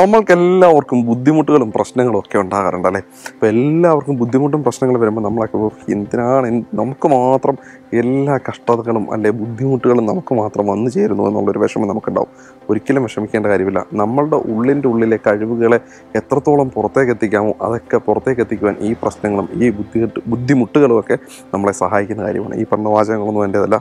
നമ്മൾക്കെല്ലാവർക്കും ബുദ്ധിമുട്ടുകളും പ്രശ്നങ്ങളും ഒക്കെ ഉണ്ടാകാറുണ്ട് അല്ലേ അപ്പോൾ എല്ലാവർക്കും ബുദ്ധിമുട്ടും പ്രശ്നങ്ങളും വരുമ്പോൾ നമ്മളൊക്കെ ഓർക്കും, എന്തിനാണ് എന്ത് നമുക്ക് മാത്രം എല്ലാ കഷ്ടതകളും അല്ലെ ബുദ്ധിമുട്ടുകളും നമുക്ക് മാത്രം വന്നു ചേരുന്നു എന്നുള്ളൊരു വിഷമം നമുക്കുണ്ടാവും ഒരിക്കലും വിഷമിക്കേണ്ട കാര്യമില്ല നമ്മളുടെ ഉള്ളിൻ്റെ ഉള്ളിലെ കഴിവുകളെ എത്രത്തോളം പുറത്തേക്ക് എത്തിക്കാമോ അതൊക്കെ പുറത്തേക്ക് എത്തിക്കുവാൻ ഈ പ്രശ്നങ്ങളും ഈ ബുദ്ധിമുട്ട് ബുദ്ധിമുട്ടുകളും ഒക്കെ നമ്മളെ സഹായിക്കുന്ന കാര്യമാണ് ഈ പറഞ്ഞ വാചകങ്ങളൊന്നും എൻ്റേതല്ല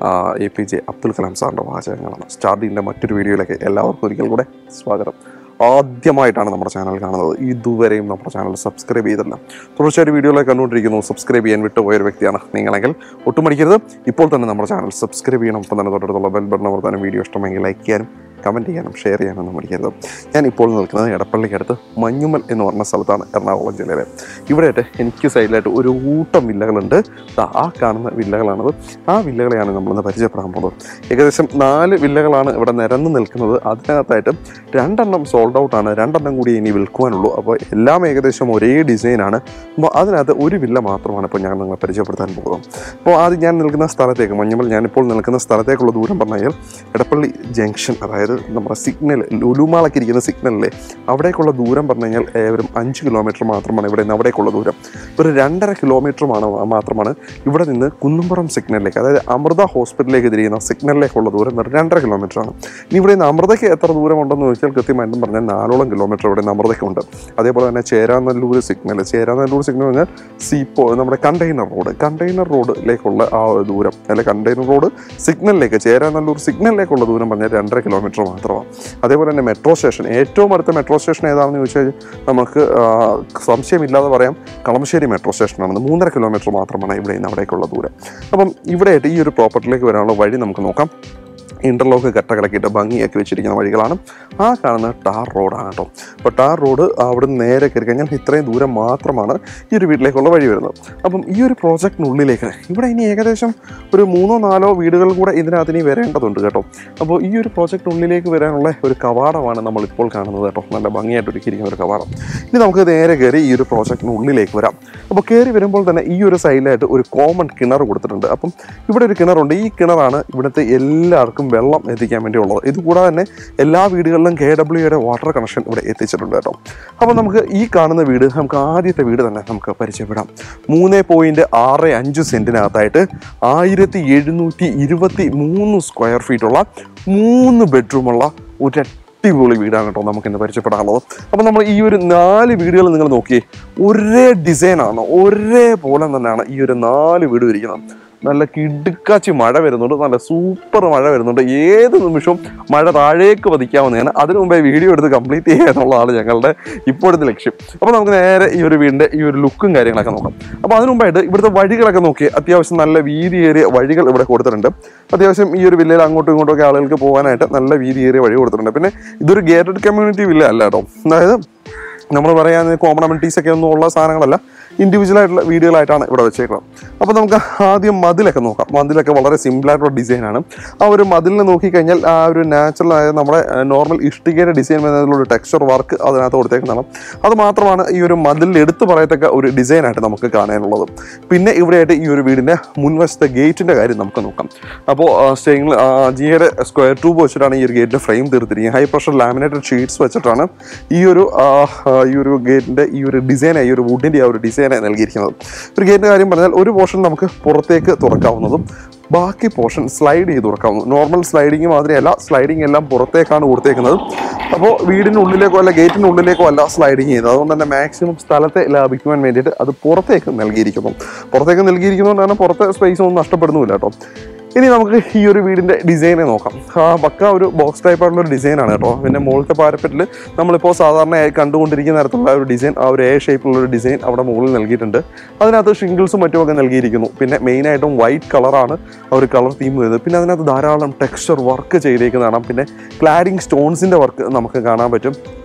A P J Abdul Kalam സാറിൻ്റെ വാചകങ്ങളാണ് സ്റ്റാർട്ടിങ്ങിൻ്റെ മറ്റൊരു വീഡിയോയിലേക്ക് എല്ലാവർക്കും ഒരിക്കൽ കൂടെ സ്വാഗതം ആദ്യമായിട്ടാണ് നമ്മുടെ ചാനൽ കാണുന്നത് ഇതുവരെയും നമ്മുടെ ചാനൽ സബ്സ്ക്രൈബ് ചെയ്തില്ല തുടർച്ചയായിട്ട് വീഡിയോയിലേക്ക് കണ്ടുകൊണ്ടിരിക്കുന്നു സബ്സ്ക്രൈബ് ചെയ്യാൻ വിട്ടുപോയ ഒരു വ്യക്തിയാണ് നിങ്ങളെങ്കിൽ ഒട്ടും മടിക്കരുത് ഇപ്പോൾ തന്നെ നമ്മുടെ ചാനൽ സബ്സ്ക്രൈബ് ചെയ്യണം ഒപ്പം തന്നെ തൊട്ടടുത്തുള്ള ബെൽ ബട്ടൺ അമർത്താനും വീഡിയോ ഇഷ്ടമെങ്കിൽ ലൈക്ക് ചെയ്യാനും കമൻറ്റ് ചെയ്യാനും ഷെയർ ചെയ്യാനൊന്നും മടിക്കരുത് ഞാൻ ഇപ്പോൾ നിൽക്കുന്നത് എടപ്പള്ളിക്കടുത്ത് മഞ്ഞുമൽ എന്ന് പറഞ്ഞ സ്ഥലത്താണ് എറണാകുളം ജില്ലയിലെ ഇവിടെയായിട്ട് എനിക്ക് സൈഡിലായിട്ട് ഒരു കൂട്ടം വില്ലകളുണ്ട് ദാ ആ കാണുന്ന വില്ലകളാണത് ആ വില്ലകളെയാണ് നമ്മളിന്ന് പരിചയപ്പെടാൻ പോകുന്നത് ഏകദേശം നാല് വില്ലകളാണ് ഇവിടെ നിരന്ന് നിൽക്കുന്നത് അതിനകത്തായിട്ട് രണ്ടെണ്ണം സോൾഡ് ഔട്ട് ആണ് രണ്ടെണ്ണം കൂടി ഇനി വിൽക്കുവാനുള്ളൂ അപ്പോൾ എല്ലാം ഏകദേശം ഒരേ ഡിസൈനാണ് അപ്പോൾ അതിനകത്ത് ഒരു വില്ല മാത്രമാണ് ഇപ്പോൾ ഞാൻ നിങ്ങളെ പരിചയപ്പെടുത്താൻ പോകുന്നത് അപ്പോൾ ആദ്യം ഞാൻ നിൽക്കുന്ന സ്ഥലത്തേക്ക് മഞ്ഞമ്മൽ ഞാനിപ്പോൾ നിൽക്കുന്ന സ്ഥലത്തേക്കുള്ള ദൂരം പറഞ്ഞു കഴിഞ്ഞാൽ എടപ്പള്ളി ജംഗ്ഷൻ അതായത് നമ്മുടെ സിഗ്നൽ ലുലുമാളൊക്കെ ഇരിക്കുന്ന സിഗ്നലിലെ അവിടേക്കുള്ള ദൂരം പറഞ്ഞു കഴിഞ്ഞാൽ ഏവരും അഞ്ച് കിലോമീറ്റർ മാത്രമാണ് ഇവിടെ നിന്ന് അവിടേക്കുള്ള ദൂരം ഒരു രണ്ടര കിലോമീറ്ററുമാണ് മാത്രമാണ് ഇവിടെ നിന്ന് കുന്നുംപുറം സിഗ്നലിലേക്ക് അതായത് അമൃത ഹോസ്പിറ്റലിലേക്ക് തിരിയുന്ന സിഗ്നലിലേക്കുള്ള ദൂരം വെറും രണ്ടര കിലോമീറ്ററാണ് ഇനി ഇവിടെ നിന്ന് അമൃതയ്ക്ക് എത്ര ദൂരം ഉണ്ടെന്ന് ചോദിച്ചാൽ കൃത്യമായിട്ടും പറഞ്ഞാൽ നാലോളം കിലോമീറ്റർ ഇവിടെ നിന്ന് അമൃതയ്ക്കുണ്ട് അതേപോലെ തന്നെ ചേരാനല്ലൂർ സിഗ്നൽ ചേരാനല്ലൂർ സിഗ്നൽ പറഞ്ഞാൽ സീപ്പോ നമ്മുടെ കണ്ടെയ്നർ റോഡ് കണ്ടെയ്നർ റോഡിലേക്കുള്ള ആ ഒരു ദൂരം അല്ലെ കണ്ടെയ്നർ റോഡ് സിഗ്നലിലേക്ക് ചേരാനല്ലൂർ സിഗ്നലിലേക്കുള്ള ദൂരം പറഞ്ഞാൽ രണ്ടര കിലോമീറ്റർ മാത്രമാണ് അതേപോലെ തന്നെ മെട്രോ സ്റ്റേഷൻ ഏറ്റവും അടുത്ത മെട്രോ സ്റ്റേഷൻ ഏതാണെന്ന് ചോദിച്ചാൽ നമുക്ക് ആ, സംശയമില്ലാതെ പറയാം കളമശ്ശേരി മെട്രോ സ്റ്റേഷനാണ് മൂന്നര കിലോമീറ്റർ മാത്രമാണ് ഇവിടെ നിന്ന് അവിടേക്കുള്ള ദൂരം അപ്പം ഇവിടെയായിട്ട് ഈ ഒരു പ്രോപ്പർട്ടിയിലേക്ക് വരാനുള്ള വഴി നമുക്ക് നോക്കാം ഇൻ്റർലോക്ക് കട്ടകളക്കിയിട്ട് ഭംഗിയാക്കി വെച്ചിരിക്കുന്ന വഴികളാണ് ആ കാണുന്ന ടാർ റോഡാണ് കേട്ടോ അപ്പോൾ ടാർ റോഡ് അവിടെ നിന്ന് നേരെ കയറി കഴിഞ്ഞാൽ ഇത്രയും ദൂരം മാത്രമാണ് ഈ ഒരു വീട്ടിലേക്കുള്ള വഴി വരുന്നത് അപ്പം ഈ ഒരു പ്രോജക്റ്റിനുള്ളിലേക്ക് ഇവിടെ ഇനി ഏകദേശം ഒരു മൂന്നോ നാലോ വീടുകൾ കൂടെ ഇതിനകത്ത് ഇനി വരേണ്ടതുണ്ട് കേട്ടോ അപ്പോൾ ഈ ഒരു പ്രോജക്റ്റിനുള്ളിലേക്ക് വരാനുള്ള ഒരു കവാടമാണ് നമ്മൾ ഇപ്പോൾ കാണുന്നത് കേട്ടോ നല്ല ഭംഗിയായിട്ട് ഒരുക്കിയിരിക്കുന്ന ഒരു കവാടം ഇനി നമുക്ക് നേരെ കയറി ഈ ഒരു പ്രോജക്റ്റിനുള്ളിലേക്ക് വരാം അപ്പോൾ കയറി വരുമ്പോൾ തന്നെ ഈ ഒരു സൈഡിലായിട്ട് ഒരു കോമൺ കിണർ കൊടുത്തിട്ടുണ്ട് അപ്പം ഇവിടെ ഒരു കിണറുണ്ട് ഈ കിണറാണ് ഇവിടുത്തെ എല്ലാവർക്കും വെള്ളം എത്തിക്കാൻ വേണ്ടിയുള്ളത് ഇത് കൂടാതെ തന്നെ എല്ലാ വീടുകളിലും കെ ഡബ്ല്യുയുടെ വാട്ടർ കണക്ഷൻ ഇവിടെ എത്തിച്ചിട്ടുണ്ട് കേട്ടോ അപ്പോൾ നമുക്ക് ഈ കാണുന്ന വീട് നമുക്ക് ആദ്യത്തെ വീട് തന്നെ നമുക്ക് പരിചയപ്പെടാം മൂന്ന് പോയിൻറ്റ് ആറ് അഞ്ച് സെൻറ്റിനകത്തായിട്ട് ആയിരത്തി എഴുന്നൂറ്റി ഇരുപത്തി മൂന്ന് സ്ക്വയർ ഫീറ്റുള്ള മൂന്ന് ബെഡ്റൂമുള്ള ഒരു അടിപൊളി വീടാണ് കേട്ടോ നമുക്ക് ഇന്ന് പരിചയപ്പെടാനുള്ളത് അപ്പോൾ നമ്മൾ ഈ ഒരു നാല് വീടുകൾ നിങ്ങൾ നോക്കിയേ ഒരേ ഡിസൈനാണ് ഒരേപോലെ തന്നെയാണ് ഈ ഒരു നാല് വീട് ഇരിക്കുന്നത് നല്ല കിടുക്കാച്ചി മഴ വരുന്നുണ്ട് നല്ല സൂപ്പർ മഴ വരുന്നുണ്ട് ഏത് നിമിഷവും മഴ താഴേക്ക് പതിക്കാവുന്നതാണ് അതിനു മുമ്പേ വീഡിയോ എടുത്ത് കംപ്ലീറ്റ് ചെയ്യുക എന്നുള്ളതാണ് ഞങ്ങളുടെ ഇപ്പോഴത്തെ ലക്ഷ്യം അപ്പോൾ നമുക്ക് നേരെ ഈ ഒരു വീടിൻ്റെ ഈ ഒരു ലുക്കും കാര്യങ്ങളൊക്കെ നോക്കാം അപ്പോൾ അതിനു മുമ്പായിട്ട് ഇവിടുത്തെ വഴികളൊക്കെ നോക്കി അത്യാവശ്യം നല്ല വീതിയേറിയ വഴികൾ ഇവിടെ കൊടുത്തിട്ടുണ്ട് അത്യാവശ്യം ഈ ഒരു വില്ലയിൽ അങ്ങോട്ടും ഇങ്ങോട്ടും ഒക്കെ ആളുകൾക്ക് പോകാനായിട്ട് നല്ല വീതിയേറിയ വഴി കൊടുത്തിട്ടുണ്ട് പിന്നെ ഇതൊരു ഗേറ്റഡ് കമ്മ്യൂണിറ്റി വില്ല അല്ല കേട്ടോ അതായത് നമ്മൾ പറയാൻ കോമൺ അമിനിറ്റീസ് ഒക്കെ ഒന്നും ഉള്ള സാധനങ്ങളല്ല ഇൻഡിവിജ്വൽ ആയിട്ടുള്ള വീടുകളായിട്ടാണ് ഇവിടെ വെച്ചേക്കുന്നത് അപ്പോൾ നമുക്ക് ആദ്യം മതിലൊക്കെ നോക്കാം മതിലൊക്കെ വളരെ സിമ്പിൾ ആയിട്ടുള്ള ഡിസൈനാണ് ആ ഒരു മതിലിനെ നോക്കിക്കഴിഞ്ഞാൽ ആ ഒരു നാച്ചുറൽ ആയ നമ്മുടെ നോർമൽ ഇഷ്ടികയുടെ ഡിസൈൻ വരുന്നതിലുള്ള ടെക്സ്ചർ വർക്ക് അതിനകത്ത് കൊടുത്തേക്കുന്നതാണ് അത് മാത്രമാണ് ഈ ഒരു മതിലിൽ എടുത്തു പറയത്തക്ക ഒരു ഡിസൈനായിട്ട് നമുക്ക് കാണാനുള്ളത് പിന്നെ ഇവിടെയായിട്ട് ഈ ഒരു വീടിൻ്റെ മുൻവശത്തെ ഗേറ്റിൻ്റെ കാര്യം നമുക്ക് നോക്കാം അപ്പോൾ സ്റ്റെയിങ് ജിയുടെ സ്ക്വയർ ട്യൂബ് വെച്ചിട്ടാണ് ഈ ഒരു ഗേറ്റിൻ്റെ ഫ്രെയിം തീർത്തിരിക്കുന്നത് ഹൈ പ്രഷർ ലാമിനേറ്റഡ് ഷീറ്റ്സ് വെച്ചിട്ടാണ് ഈ ഒരു ആ, ആ, ഈ ഒരു ഗേറ്റിൻ്റെ ഈ ഒരു ഡിസൈൻ ഈ ഒരു വുഡിൻ്റെ ആ ഒരു ഡിസൈൻ നൽകിയിരിക്കുന്നത് ഒരു ഗേറ്റിൻ്റെ കാര്യം പറഞ്ഞാൽ ഒരു പോർഷൻ നമുക്ക് പുറത്തേക്ക് തുറക്കാവുന്നതും ബാക്കി പോർഷൻ സ്ലൈഡ് ചെയ്ത് തുറക്കാവുന്നു നോർമൽ സ്ലൈഡിങ് മാതിരിയല്ല സ്ലൈഡിങ് എല്ലാം പുറത്തേക്കാണ് കൊടുത്തേക്കുന്നത് അപ്പോൾ വീടിനുള്ളിലേക്കോ അല്ല ഗേറ്റിനുള്ളിലേക്കോ അല്ല സ്ലൈഡിങ് ചെയ്യുന്നത് അതുകൊണ്ട് തന്നെ മാക്സിമം സ്ഥലത്തെ ലാഭിക്കുവാൻ വേണ്ടിയിട്ട് അത് പുറത്തേക്ക് നൽകിയിരിക്കുന്നു പുറത്തേക്ക് നൽകിയിരിക്കുന്നതുകൊണ്ടാണ് പുറത്തെ സ്പേസ് ഒന്നും നഷ്ടപ്പെടുന്നുമില്ല കേട്ടോ ഇനി നമുക്ക് ഈ ഒരു വീടിൻ്റെ ഡിസൈനെ നോക്കാം ആ പക്ക ഒരു ബോക്സ് ടൈപ്പ് ആയിട്ടുള്ള ഒരു ഡിസൈനാണ് കേട്ടോ പിന്നെ മുകളിലത്തെ പാരപ്പറ്റിൽ നമ്മളിപ്പോൾ സാധാരണയായി കണ്ടുകൊണ്ടിരിക്കുന്ന തരത്തിലുള്ള ഒരു ഡിസൈൻ ആ ഒരു എ ഷേപ്പിലുള്ള ഒരു ഡിസൈൻ അവിടെ മുകളിൽ നൽകിയിട്ടുണ്ട് അതിനകത്ത് ഷിംഗിൾസും മറ്റുമൊക്കെ നൽകിയിരിക്കുന്നു പിന്നെ മെയിനായിട്ടും വൈറ്റ് കളറാണ് ആ ഒരു കളർ തീം വരുന്നത് പിന്നെ അതിനകത്ത് ധാരാളം ടെക്സ്ചർ വർക്ക് ചെയ്തേക്കുന്നതാണ് പിന്നെ ക്ലാഡിങ് സ്റ്റോൺസിൻ്റെ വർക്ക് നമുക്ക് കാണാൻ പറ്റും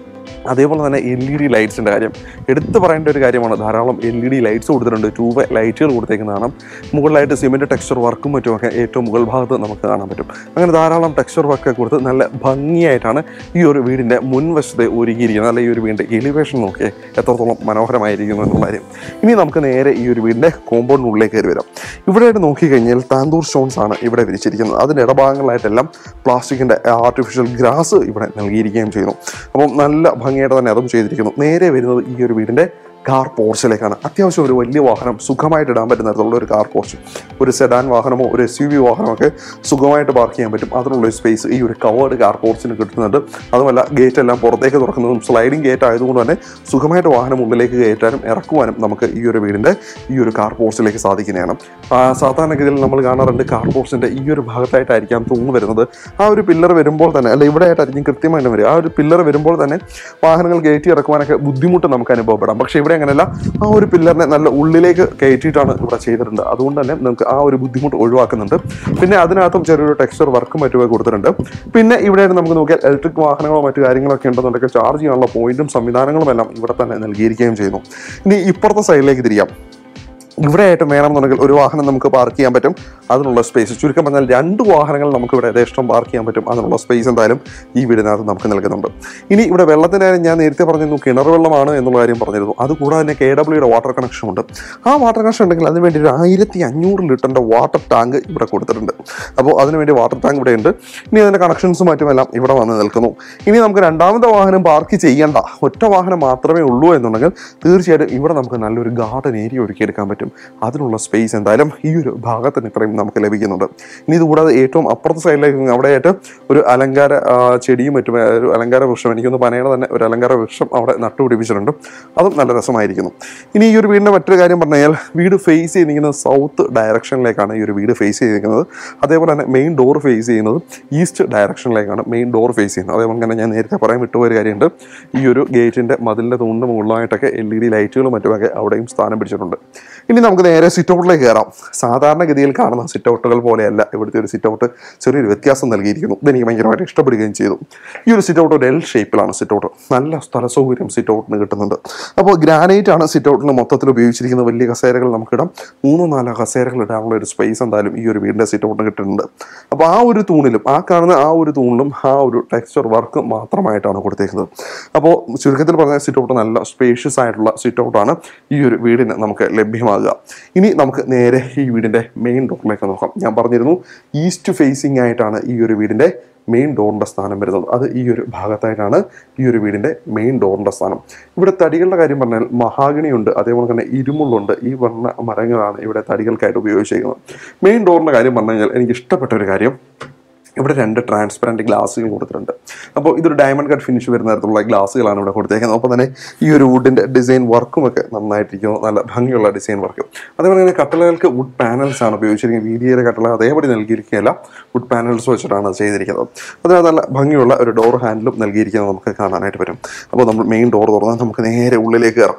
അതേപോലെ തന്നെ എൽ ഇ ഡി ലൈറ്റ്സിൻ്റെ കാര്യം എടുത്തു പറയേണ്ട ഒരു കാര്യമാണ് ധാരാളം എൽ ഇ ഡി ലൈറ്റ്സ് കൊടുത്തിട്ടുണ്ട് ട്യൂബ് ലൈറ്റുകൾ കൊടുത്തേക്കുന്നതാണ് മുകളിലായിട്ട് സിമെൻറ്റ് ടെക്സ്ചർ വർക്കും മറ്റുമൊക്കെ ഏറ്റവും മുകൾ ഭാഗത്ത് നമുക്ക് കാണാൻ പറ്റും അങ്ങനെ ധാരാളം ടെക്സ്ചർ വർക്കൊക്കെ കൊടുത്ത് നല്ല ഭംഗിയായിട്ടാണ് ഈ ഒരു വീടിൻ്റെ മുൻവശത്തെ ഒരുക്കിയിരിക്കുന്നത് അല്ലെങ്കിൽ ഈ ഒരു വീടിൻ്റെ എലിവേഷൻ നോക്കിയേ എത്രത്തോളം മനോഹരമായിരിക്കുന്നു എന്നുള്ള കാര്യം ഇനി നമുക്ക് നേരെ ഈ ഒരു വീടിൻ്റെ കോമ്പൗണ്ടിനുള്ളിലേക്ക് കയറി വരാം ഇവിടെയായിട്ട് നോക്കിക്കഴിഞ്ഞാൽ താന്തൂർ സ്റ്റോൺസ് ആണ് ഇവിടെ വിരിച്ചിരിക്കുന്നത് അതിൻ്റെ ഇടഭാഗങ്ങളായിട്ടെല്ലാം പ്ലാസ്റ്റിക്കിൻ്റെ ആർട്ടിഫിഷ്യൽ ഗ്രാസ് ഇവിടെ നൽകിയിരിക്കുകയും ചെയ്യുന്നു അപ്പം നല്ല ഭംഗിയായിട്ട് തന്നെ അതും ചെയ്തിരിക്കുന്നു നേരെ വരുന്നത് ഈ ഒരു വീടിൻ്റെ കാർ പോർച്ചിലേക്കാണ് അത്യാവശ്യം ഒരു വലിയ വാഹനം സുഖമായിട്ട് ഇടാൻ പറ്റുന്ന തരത്തിലുള്ള ഒരു കാർ പോർച്ച് ഒരു സെഡാൻ വാഹനമോ ഒരു എസ് യു വി വാഹനമൊക്കെ സുഖമായിട്ട് പാർക്ക് ചെയ്യാൻ പറ്റും അതിനുള്ള ഒരു സ്പേസ് ഈ ഒരു കവേർഡ് കാർ പോർച്ചിന് കിട്ടുന്നുണ്ട് അതുമല്ല ഗേറ്റ് എല്ലാം പുറത്തേക്ക് തുറക്കുന്നതും സ്ലൈഡിംഗ് ഗേറ്റ് ആയതുകൊണ്ട് തന്നെ സുഖമായിട്ട് വാഹനം ഉള്ളിലേക്ക് കയറ്റാനും ഇറക്കുവാനും നമുക്ക് ഈ ഒരു വീടിൻ്റെ ഈ ഒരു കാർ പോർച്ചിലേക്ക് സാധിക്കുന്നതാണ് ആ, സാധാരണഗതിയിൽ നമ്മൾ കാണാറുണ്ട് കാർ പോർച്ചിൻ്റെ ഈ ഒരു ഭാഗത്തായിട്ടായിരിക്കാം തൂണ് വരുന്നത് ആ ഒരു പില്ലർ വരുമ്പോൾ തന്നെ അല്ല ഇവിടെ ആയിട്ടായിരിക്കും കൃത്യമായിട്ട് വരിക ആ ഒരു പില്ലർ വരുമ്പോൾ തന്നെ വാഹനങ്ങൾ കയറ്റി ഇറക്കുവാനൊക്കെ ബുദ്ധിമുട്ട് നമുക്ക് അനുഭവപ്പെടാം പക്ഷേ ഇവിടെ അങ്ങനെയല്ല ആ ഒരു പില്ലറിനെ നല്ല ഉള്ളിലേക്ക് കയറ്റിയിട്ടാണ് ഇവിടെ ചെയ്തിട്ടുണ്ട് അതുകൊണ്ട് തന്നെ നമുക്ക് ആ ഒരു ബുദ്ധിമുട്ട് ഒഴിവാക്കുന്നുണ്ട് പിന്നെ അതിനകത്തും ചെറിയൊരു ടെക്സ്ചർ വർക്കും മറ്റുമൊക്കെ കൊടുത്തിട്ടുണ്ട് പിന്നെ ഇവിടെ നമുക്ക് നോക്കിയാൽ ഇലക്ട്രിക് വാഹനങ്ങളോ മറ്റു കാര്യങ്ങളൊക്കെ ഉണ്ടെന്നുണ്ടെങ്കിൽ ചാർജ് ചെയ്യാനുള്ള പോയിന്റും സംവിധാനങ്ങളും എല്ലാം ഇവിടെ തന്നെ നൽകിയിരിക്കുകയും ചെയ്യുന്നു ഇനി ഇപ്പുറത്തെ സൈഡിലേക്ക് തിരിയാം ഇവിടെ ആയിട്ട് വേണമെന്നുണ്ടെങ്കിൽ ഒരു വാഹനം നമുക്ക് പാർക്ക് ചെയ്യാൻ പറ്റും അതിനുള്ള സ്പേസ് ചുരുക്കം പറഞ്ഞാൽ രണ്ട് വാഹനങ്ങൾ നമുക്ക് ഇവിടെ യഥേഷ്ടം പാർക്ക് ചെയ്യാൻ പറ്റും അതിനുള്ള സ്പേസ് എന്തായാലും ഈ വീടിനകത്ത് നമുക്ക് നൽകുന്നുണ്ട് ഇനി ഇവിടെ വെള്ളത്തിൻ്റെ കാര്യം ഞാൻ നേരത്തെ പറഞ്ഞിരുന്നു കിണർ വെള്ളമാണ് എന്നുള്ള കാര്യം പറഞ്ഞിരുന്നു അതുകൂടാതെ തന്നെ കെ ഡബ്ല്യൂയുടെ വാട്ടർ കണക്ഷൻ ഉണ്ട് ആ വാട്ടർ കണക്ഷൻ ഉണ്ടെങ്കിൽ അതിന് വേണ്ടി ഒരു ആയിരത്തി അഞ്ഞൂറ് ലിറ്ററിൻ്റെ വാട്ടർ ടാങ്ക് ഇവിടെ കൊടുത്തിട്ടുണ്ട് അപ്പോൾ അതിനുവേണ്ടി വാട്ടർ ടാങ്ക് ഇവിടെ ഉണ്ട് ഇനി അതിൻ്റെ കണക്ഷൻസും മറ്റുമെല്ലാം ഇവിടെ വന്ന് നിൽക്കുന്നു ഇനി നമുക്ക് രണ്ടാമത്തെ വാഹനം പാർക്ക് ചെയ്യേണ്ട ഒറ്റ വാഹനം മാത്രമേ ഉള്ളൂ എന്നുണ്ടെങ്കിൽ തീർച്ചയായിട്ടും ഇവിടെ നമുക്ക് നല്ലൊരു ഗാർഡൻ ഏരിയ ഒരുക്കിയെടുക്കാൻ പറ്റും അതിനുള്ള സ്പേസ് എന്തായാലും ഈ ഒരു ഭാഗത്തിന് ഇത്രയും നമുക്ക് ലഭിക്കുന്നുണ്ട് ഇനി ഇതുകൂടാതെ ഏറ്റവും അപ്പുറത്തെ സൈഡിലേക്ക് അവിടെയായിട്ട് ഒരു അലങ്കാര ആ, ചെടിയും മറ്റും ആ, ഒരു അലങ്കാര വൃക്ഷം എനിക്കൊന്ന് പനയുടെ തന്നെ ഒരു അലങ്കാര വൃക്ഷം അവിടെ നട്ടുപിടിപ്പിച്ചിട്ടുണ്ട് അതും നല്ല രസമായിരിക്കുന്നു ഇനി ഈ ഒരു വീടിൻ്റെ മറ്റൊരു കാര്യം പറഞ്ഞു കഴിഞ്ഞാൽ വീട് ഫേസ് ചെയ്തിരിക്കുന്നത് സൗത്ത് ഡയറക്ഷനിലേക്കാണ് ഈ ഒരു വീട് ഫേസ് ചെയ്തിരിക്കുന്നത് അതേപോലെ തന്നെ മെയിൻ ഡോർ ഫേസ് ചെയ്യുന്നത് ഈസ്റ്റ് ഡയറക്ഷനിലേക്കാണ് മെയിൻ ഡോർ ഫേസ് ചെയ്യുന്നത് അതേപോലെ തന്നെ ഞാൻ നേരത്തെ പറയാൻ വിട്ടുപോയ ഒരു കാര്യമുണ്ട് ഈ ഒരു ഗേറ്റിൻ്റെ മതിലിൻ്റെ തൂണിന് മുകളിലായിട്ടൊക്കെ എൽ ഇ ഡി ലൈറ്റുകളും മറ്റുമൊക്കെ അവിടെയും സ്ഥാനം പിടിച്ചിട്ടുണ്ട് ഇനി നമുക്ക് നേരെ സിറ്റ് ഔട്ടിലേക്ക് കയറാം സാധാരണഗതിയിൽ കാണുന്ന സിറ്റ് ഔട്ടുകൾ പോലെയല്ല ഇവിടുത്തെ ഒരു സിറ്റ് ഔട്ട് ചെറിയൊരു വ്യത്യാസം നൽകിയിരിക്കുന്നു ഇതെനിക്ക് ഭയങ്കരമായിട്ട് ഇഷ്ടപ്പെടുകയും ചെയ്തു ഈ ഒരു സിറ്റ് ഔട്ട് ഒരു എൽ ഷേപ്പിലാണ് സിറ്റ് ഔട്ട് നല്ല സ്ഥല സൗകര്യം സിറ്റ് ഔട്ടിന് കിട്ടുന്നുണ്ട് അപ്പോൾ ഗ്രാനൈറ്റ് ആണ് സിറ്റ് ഔട്ടിന് മൊത്തത്തിൽ ഉപയോഗിച്ചിരിക്കുന്ന വലിയ കസേരകൾ നമുക്കിടാം മൂന്നോ നാലോ കസേരകൾ ഇടാനുള്ള ഒരു സ്പേസ് എന്തായാലും ഈ ഒരു വീടിൻ്റെ സിറ്റ് ഔട്ടിന് കിട്ടുന്നുണ്ട് അപ്പോൾ ആ ഒരു തൂണിലും ആ കാണുന്ന ആ ഒരു തൂണിലും ആ ഒരു ടെക്സ്ചർ വർക്ക് മാത്രമായിട്ടാണ് കൊടുത്തേക്കുന്നത് അപ്പോൾ ചുരുക്കത്തിൽ പറഞ്ഞ സിറ്റ് ഔട്ട് നല്ല സ്പേഷ്യസ് ആയിട്ടുള്ള സിറ്റ് ഔട്ടാണ് ഈ ഒരു വീടിന് നമുക്ക് ലഭ്യമാകുക ഇനി നമുക്ക് നേരെ ഈ വീടിൻ്റെ മെയിൻ ഡോറിലേക്ക് നോക്കാം ഞാൻ പറഞ്ഞിരുന്നു ഈസ്റ്റ് ഫേസിംഗ് ആയിട്ടാണ് ഈ ഒരു വീടിൻ്റെ മെയിൻ ഡോറിൻ്റെ സ്ഥാനം വരുന്നത് അത് ഈ ഒരു ഭാഗത്തായിട്ടാണ് ഈ ഒരു വീടിൻ്റെ മെയിൻ ഡോറിൻ്റെ സ്ഥാനം ഇവിടെ തടികളുടെ കാര്യം പറഞ്ഞാൽ മഹാഗണിയുണ്ട് അതേപോലെ തന്നെ ഇരുമുള്ളുണ്ട് ഈ വർണ്ണ മരങ്ങളാണ് ഇവിടെ തടികൾക്കായിട്ട് ഉപയോഗിച്ചിരിക്കുന്നത് മെയിൻ ഡോറിൻ്റെ കാര്യം പറഞ്ഞു കഴിഞ്ഞാൽ എനിക്ക് ഇഷ്ടപ്പെട്ട ഒരു കാര്യം ഇവിടെ രണ്ട് ട്രാൻസ്പെറൻറ്റ് ഗ്ലാസ്സുകൾ കൊടുത്തിട്ടുണ്ട് അപ്പോൾ ഇതൊരു ഡയമണ്ട് കട്ട് ഫിനിഷ് വരുന്ന തരത്തിലുള്ള ഗ്ലാസ്സുകളാണ് ഇവിടെ കൊടുത്തേക്കുന്നത് അപ്പോൾ തന്നെ ഈ ഒരു വുഡിൻ്റെ ഡിസൈൻ വർക്കും ഒക്കെ നന്നായിട്ടിരിക്കുന്നു നല്ല ഭംഗിയുള്ള ഡിസൈൻ വർക്ക് അതേപോലെ തന്നെ കട്ടലകൾക്ക് വുഡ് പാനൽസ് ആണ് ഉപയോഗിച്ചിരിക്കുന്നത് വീതിയേറെ കട്ടള അതേപടി നൽകിയിരിക്കുകയല്ല വുഡ് പാനൽസ് വെച്ചിട്ടാണ് അത് ചെയ്തിരിക്കുന്നത് അതിന് നല്ല ഭംഗിയുള്ള ഒരു ഡോർ ഹാൻഡിലും നൽകിയിരിക്കുന്നത് നമുക്ക് കാണാനായിട്ട് പറ്റും അപ്പോൾ നമ്മൾ മെയിൻ ഡോർ തുറന്നാൽ നമുക്ക് നേരെ ഉള്ളിലേക്ക് കയറാം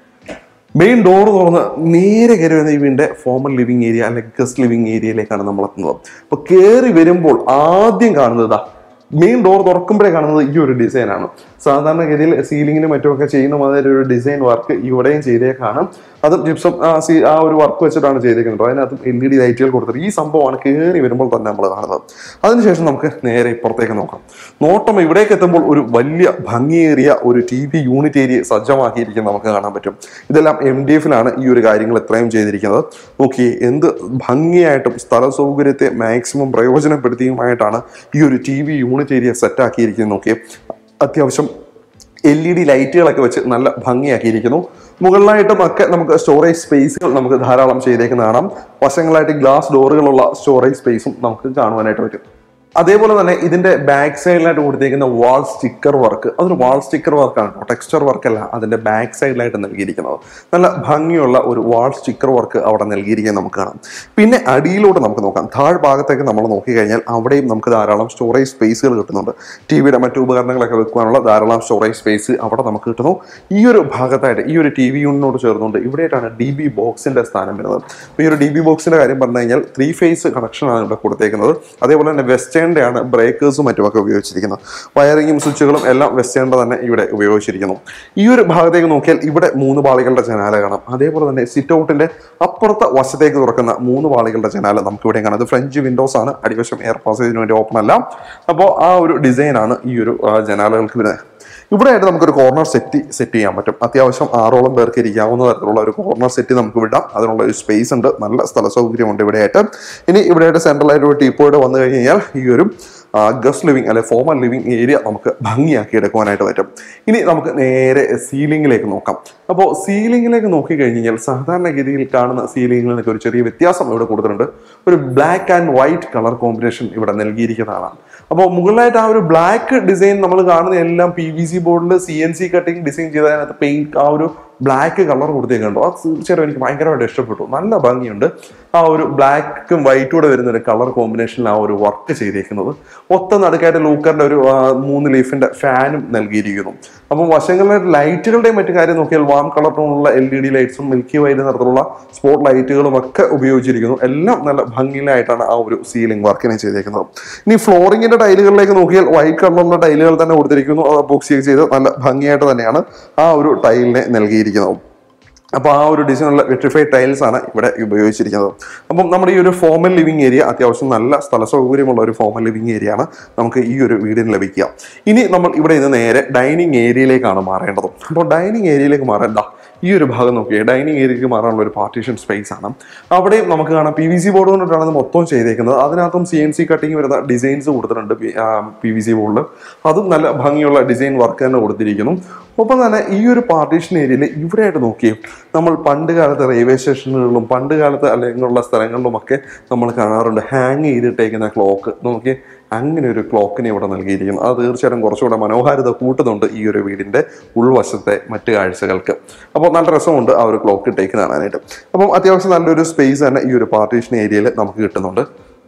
മെയിൻ ഡോർ തുറന്ന് നേരെ കയറി വരുന്ന ഈ വീടിന്റെ ഫോമൽ ലിവിങ് ഏരിയ അല്ലെങ്കിൽ ഗസ്റ്റ് ലിവിങ് ഏരിയയിലേക്കാണ് നമ്മൾ എത്തുന്നത് അപ്പോൾ കയറി വരുമ്പോൾ ആദ്യം കാണുന്നത് ഇതാ മെയിൻ ഡോർ തുറക്കുമ്പോഴേ കാണുന്നത് ഈ ഒരു ഡിസൈനാണ് സാധാരണഗതിയിൽ സീലിങ്ങിനും മറ്റുമൊക്കെ ചെയ്യുന്ന മാതിരി ഒരു ഡിസൈൻ വർക്ക് ഇവിടെയും ചെയ്തേക്കാണ് അതും ജിപ്സം ആ സീ ആ ഒരു വർക്ക് വെച്ചിട്ടാണ് ചെയ്തേക്കുന്നത് അതിനകത്ത് എൽ ഇ ഡി ലൈറ്റുകൾ കൊടുത്തിട്ട് ഈ സംഭവമാണ് കയറി വരുമ്പോൾ തന്നെ നമ്മൾ കാണുന്നത് അതിനുശേഷം നമുക്ക് നേരെ ഇപ്പുറത്തേക്ക് നോക്കാം നോട്ടം ഇവിടേക്ക് എത്തുമ്പോൾ ഒരു വലിയ ഭംഗിയേറിയ ഒരു ടി വി യൂണിറ്റ് ഏരിയ സജ്ജമാക്കിയിരിക്കുന്നത് നമുക്ക് കാണാൻ പറ്റും ഇതെല്ലാം എം ഡി എഫിലാണ് ഈ ഒരു കാര്യങ്ങൾ ഇത്രയും ചെയ്തിരിക്കുന്നത് നോക്കിയേ എന്ത് ഭംഗിയായിട്ടും സ്ഥല സൗകര്യത്തെ മാക്സിമം പ്രയോജനപ്പെടുത്തിയുമായിട്ടാണ് ഈ ഒരു ടി വി യൂണിറ്റ് ഏരിയ സെറ്റാക്കിയിരിക്കുന്നത് നോക്കിയേ അത്യാവശ്യം എൽ ഇ ഡി ലൈറ്റുകളൊക്കെ വെച്ച് നല്ല ഭംഗിയാക്കിയിരിക്കുന്നു മുകളിലായിട്ടും ഒക്കെ നമുക്ക് സ്റ്റോറേജ് സ്പേസുകൾ നമുക്ക് ധാരാളം ചെയ്തേക്കുന്ന കാണാം വശങ്ങളായിട്ട് ഗ്ലാസ് ഡോറുകളുള്ള സ്റ്റോറേജ് സ്പേസും നമുക്ക് കാണുവാനായിട്ട് പറ്റും അതേപോലെ തന്നെ ഇതിന്റെ ബാക്ക് സൈഡിലായിട്ട് കൊടുത്തിരിക്കുന്ന വാൾ സ്റ്റിക്കർ വർക്ക് അതൊരു വാൾ സ്റ്റിക്കർ വർക്കാണ് കേട്ടോ ടെക്സ്ചർ വർക്കല്ല അതിന്റെ ബാക്ക് സൈഡിലായിട്ട് നൽകിയിരിക്കുന്നത് നല്ല ഭംഗിയുള്ള ഒരു വാൾ സ്റ്റിക്കർ വർക്ക് അവിടെ നൽകിയിരിക്കുന്നത് നമുക്ക് കാണാം പിന്നെ അടിയിലോട്ട് നമുക്ക് നോക്കാം താഴ് ഭാഗത്തേക്ക് നമ്മൾ നോക്കിക്കഴിഞ്ഞാൽ അവിടെയും നമുക്ക് ധാരാളം സ്റ്റോറേജ് സ്പേസുകൾ കിട്ടുന്നുണ്ട് ടി വിയുടെ മറ്റു ഉപകരണങ്ങളൊക്കെ വെക്കുവാനുള്ള ധാരാളം സ്റ്റോറേജ് സ്പേസ് അവിടെ നമുക്ക് കിട്ടുന്നു ഈ ഒരു ഭാഗത്തായിട്ട് ഈ ഒരു ടി വി യൂണിനോട് ചേർന്നുകൊണ്ട് ഇവിടെയായിട്ടാണ് ഡി ബി ബോക്സിന്റെ സ്ഥാനം വരുന്നത് അപ്പോൾ ഈ ഒരു ഡി ബി ബോക്സിന്റെ കാര്യം പറഞ്ഞു കഴിഞ്ഞാൽ ത്രീ ഫേസ് കണക്ഷനാണ് ഇവിടെ കൊടുത്തേക്കുന്നത് അതേപോലെ തന്നെ വെസ്റ്റേൺ വെസ്റ്റേണിൻ്റെ ആണ് ബ്രേക്കേഴ്സും മറ്റുമൊക്കെ ഉപയോഗിച്ചിരിക്കുന്നത് വയറിങ്ങും സ്വിച്ചുകളും എല്ലാം വെസ്റ്റേണിൻ്റെ തന്നെ ഇവിടെ ഉപയോഗിച്ചിരിക്കുന്നു ഈ ഒരു ഭാഗത്തേക്ക് നോക്കിയാൽ ഇവിടെ മൂന്ന് പാളികളുടെ ജനാല കാണാം അതേപോലെ തന്നെ സിറ്റ് ഔട്ടിന്റെ അപ്പുറത്തെ വശത്തേക്ക് തുറക്കുന്ന മൂന്ന് പാളികളുടെ ജനാല നമുക്ക് ഇവിടെ കാണാം അത് ഫ്രഞ്ച് വിൻഡോസ് ആണ് അടിവശം എയർ പാസേജിന് വേണ്ടി ഓപ്പൺ അല്ല അപ്പോൾ ആ ഒരു ഡിസൈൻ ആണ് ഈ ഒരു ആ, ജനാലകൾക്ക് വരുന്നത് ഇവിടെ ആയിട്ട് നമുക്കൊരു കോർണർ സെറ്റ് സെറ്റ് ചെയ്യാൻ പറ്റും അത്യാവശ്യം ആറോളം പേർക്ക് ഇരിക്കാവുന്ന തരത്തിലുള്ള ഒരു കോർണർ സെറ്റ് നമുക്ക് വിടാം അതിനുള്ള ഒരു സ്പേസ് ഉണ്ട് നല്ല സ്ഥല സൗകര്യമുണ്ട് ഇവിടെയായിട്ട് ഇനി ഇവിടെയായിട്ട് സെൻട്രലായിട്ട് ഒരു ടീപ്പോയുടെ വന്നു കഴിഞ്ഞ് കഴിഞ്ഞാൽ ഈ ഒരു ഗസ്റ്റ് ലിവിങ് അല്ലെ ഫോമൽ ലിവിങ് ഏരിയ നമുക്ക് ഭംഗിയാക്കി എടുക്കുവാനായിട്ട് പറ്റും ഇനി നമുക്ക് നേരെ സീലിംഗിലേക്ക് നോക്കാം അപ്പോൾ സീലിംഗിലേക്ക് നോക്കി കഴിഞ്ഞ് കഴിഞ്ഞാൽ സാധാരണഗതിയിൽ കാണുന്ന സീലിംഗിൽ നിന്നൊക്കെ ഒരു ചെറിയ വ്യത്യാസം ഇവിടെ കൊടുത്തിട്ടുണ്ട് ഒരു black and white colour combination ഇവിടെ നൽകിയിരിക്കുന്നതാണ് അപ്പോൾ മുകളിലായിട്ട് ആ ഒരു ബ്ലാക്ക് ഡിസൈൻ നമ്മൾ കാണുന്ന എല്ലാം പി വി സി ബോർഡിൽ C N C cutting design ചെയ്തതിനകത്ത് പെയിന്റ് ആ ഒരു ബ്ലാക്ക് കളർ കൊടുത്തേക്കുണ്ടോ അത് തീർച്ചയായിട്ടും എനിക്ക് ഭയങ്കരമായിട്ട് ഇഷ്ടപ്പെട്ടു നല്ല ഭംഗിയുണ്ട് ആ ഒരു ബ്ലാക്കും വൈറ്റും കൂടെ വരുന്ന ഒരു കളർ കോമ്പിനേഷനിൽ ആ ഒരു വർക്ക് ചെയ്തേക്കുന്നത് ഒത്ത നടുക്കായിട്ട് ലൂക്കറിന്റെ ഒരു ആ, മൂന്ന് ലീഫിന്റെ ഫാനും നൽകിയിരിക്കുന്നു അപ്പം വശങ്ങളിലെ ലൈറ്റുകളുടെയും മറ്റു കാര്യം നോക്കിയാൽ വാം കളർ ടോണുള്ള എൽ ഇ ഡി ലൈറ്റ്സും മിൽക്കി വൈറ്റ് നിറത്തിലുള്ള സ്പോട്ട് ലൈറ്റുകളും ഒക്കെ ഉപയോഗിച്ചിരിക്കുന്നു എല്ലാം നല്ല ഭംഗിയിലായിട്ടാണ് ആ ഒരു സീലിംഗ് വർക്കിനെ ചെയ്തേക്കുന്നത് ഇനി ഫ്ലോറിങ്ങിന്റെ ടൈലുകളിലേക്ക് നോക്കിയാൽ വൈറ്റ് കളറിലുള്ള ടൈലുകൾ തന്നെ കൊടുത്തിരിക്കുന്നു അത് ബോക്സ് ചെയ്ത് നല്ല ഭംഗിയായിട്ട് തന്നെയാണ് ആ ഒരു ടൈലിനെ നൽകിയിരിക്കുന്നത് അപ്പോൾ ആ ഒരു ഡിസൈനുള്ള വെട്രിഫൈഡ് ടൈൽസ് ആണ് ഇവിടെ ഉപയോഗിച്ചിരിക്കുന്നത് അപ്പം നമ്മുടെ ഈ ഒരു ഫോമൽ ലിവിങ് ഏരിയ അത്യാവശ്യം നല്ല സ്ഥല സൗകര്യമുള്ള ഒരു ഫോമൽ ലിവിങ് ഏരിയ ആണ് നമുക്ക് ഈ ഒരു വീടിന് ലഭിക്കുക ഇനി നമ്മൾ ഇവിടെ നിന്ന് നേരെ ഡൈനിങ് ഏരിയയിലേക്കാണ് മാറേണ്ടത് അപ്പോൾ ഡൈനിങ് ഏരിയയിലേക്ക് മാറേണ്ട ഈ ഒരു ഭാഗം നോക്കിയേ ഡൈനിങ് ഏരിയയ്ക്ക് മാറാനുള്ള ഒരു പാർട്ടീഷൻ സ്പേസ് ആണ് അവിടെയും നമുക്ക് കാണാം പി വി സി ബോർഡ് കൊണ്ടിട്ടാണ് ഇത് മൊത്തം ചെയ്തേക്കുന്നത് അതിനകത്തും സി എൻ സി കട്ടിങ് വരുന്ന ഡിസൈൻസ് കൊടുത്തിട്ടുണ്ട് പി വി സി ബോർഡിൽ അതും നല്ല ഭംഗിയുള്ള ഡിസൈൻ വർക്ക് തന്നെ കൊടുത്തിരിക്കുന്നു ഒപ്പം തന്നെ ഈ ഒരു പാർട്ടീഷൻ ഏരിയയിൽ ഇവിടെയായിട്ട് നോക്കിയേ നമ്മൾ പണ്ട് കാലത്ത് റെയിൽവേ സ്റ്റേഷനുകളിലും പണ്ട് കാലത്ത് അല്ലെങ്കിലുള്ള സ്ഥലങ്ങളിലുമൊക്കെ നമ്മൾ കാണാറുണ്ട് ഹാങ് ചെയ്തിട്ടേക്കുന്ന ക്ലോക്ക് നോക്കി അങ്ങനെ ഒരു ക്ലോക്കിനെ ഇവിടെ നൽകിയിരിക്കുന്നു അത് തീർച്ചയായിട്ടും കുറച്ചുകൂടെ മനോഹാരിത കൂട്ടുന്നുണ്ട് ഈ ഒരു വീടിന്റെ ഉൾവശത്തെ മറ്റ് കാഴ്ചകൾക്ക് അപ്പോൾ നല്ല രസമുണ്ട് ആ ഒരു ക്ലോക്ക് ഇട്ടേക്ക് കാണാനായിട്ട് അപ്പം അത്യാവശ്യം നല്ലൊരു സ്പേസ് തന്നെ ഈ ഒരു പാർട്ടീഷൻ ഏരിയയിൽ നമുക്ക് കിട്ടുന്നുണ്ട്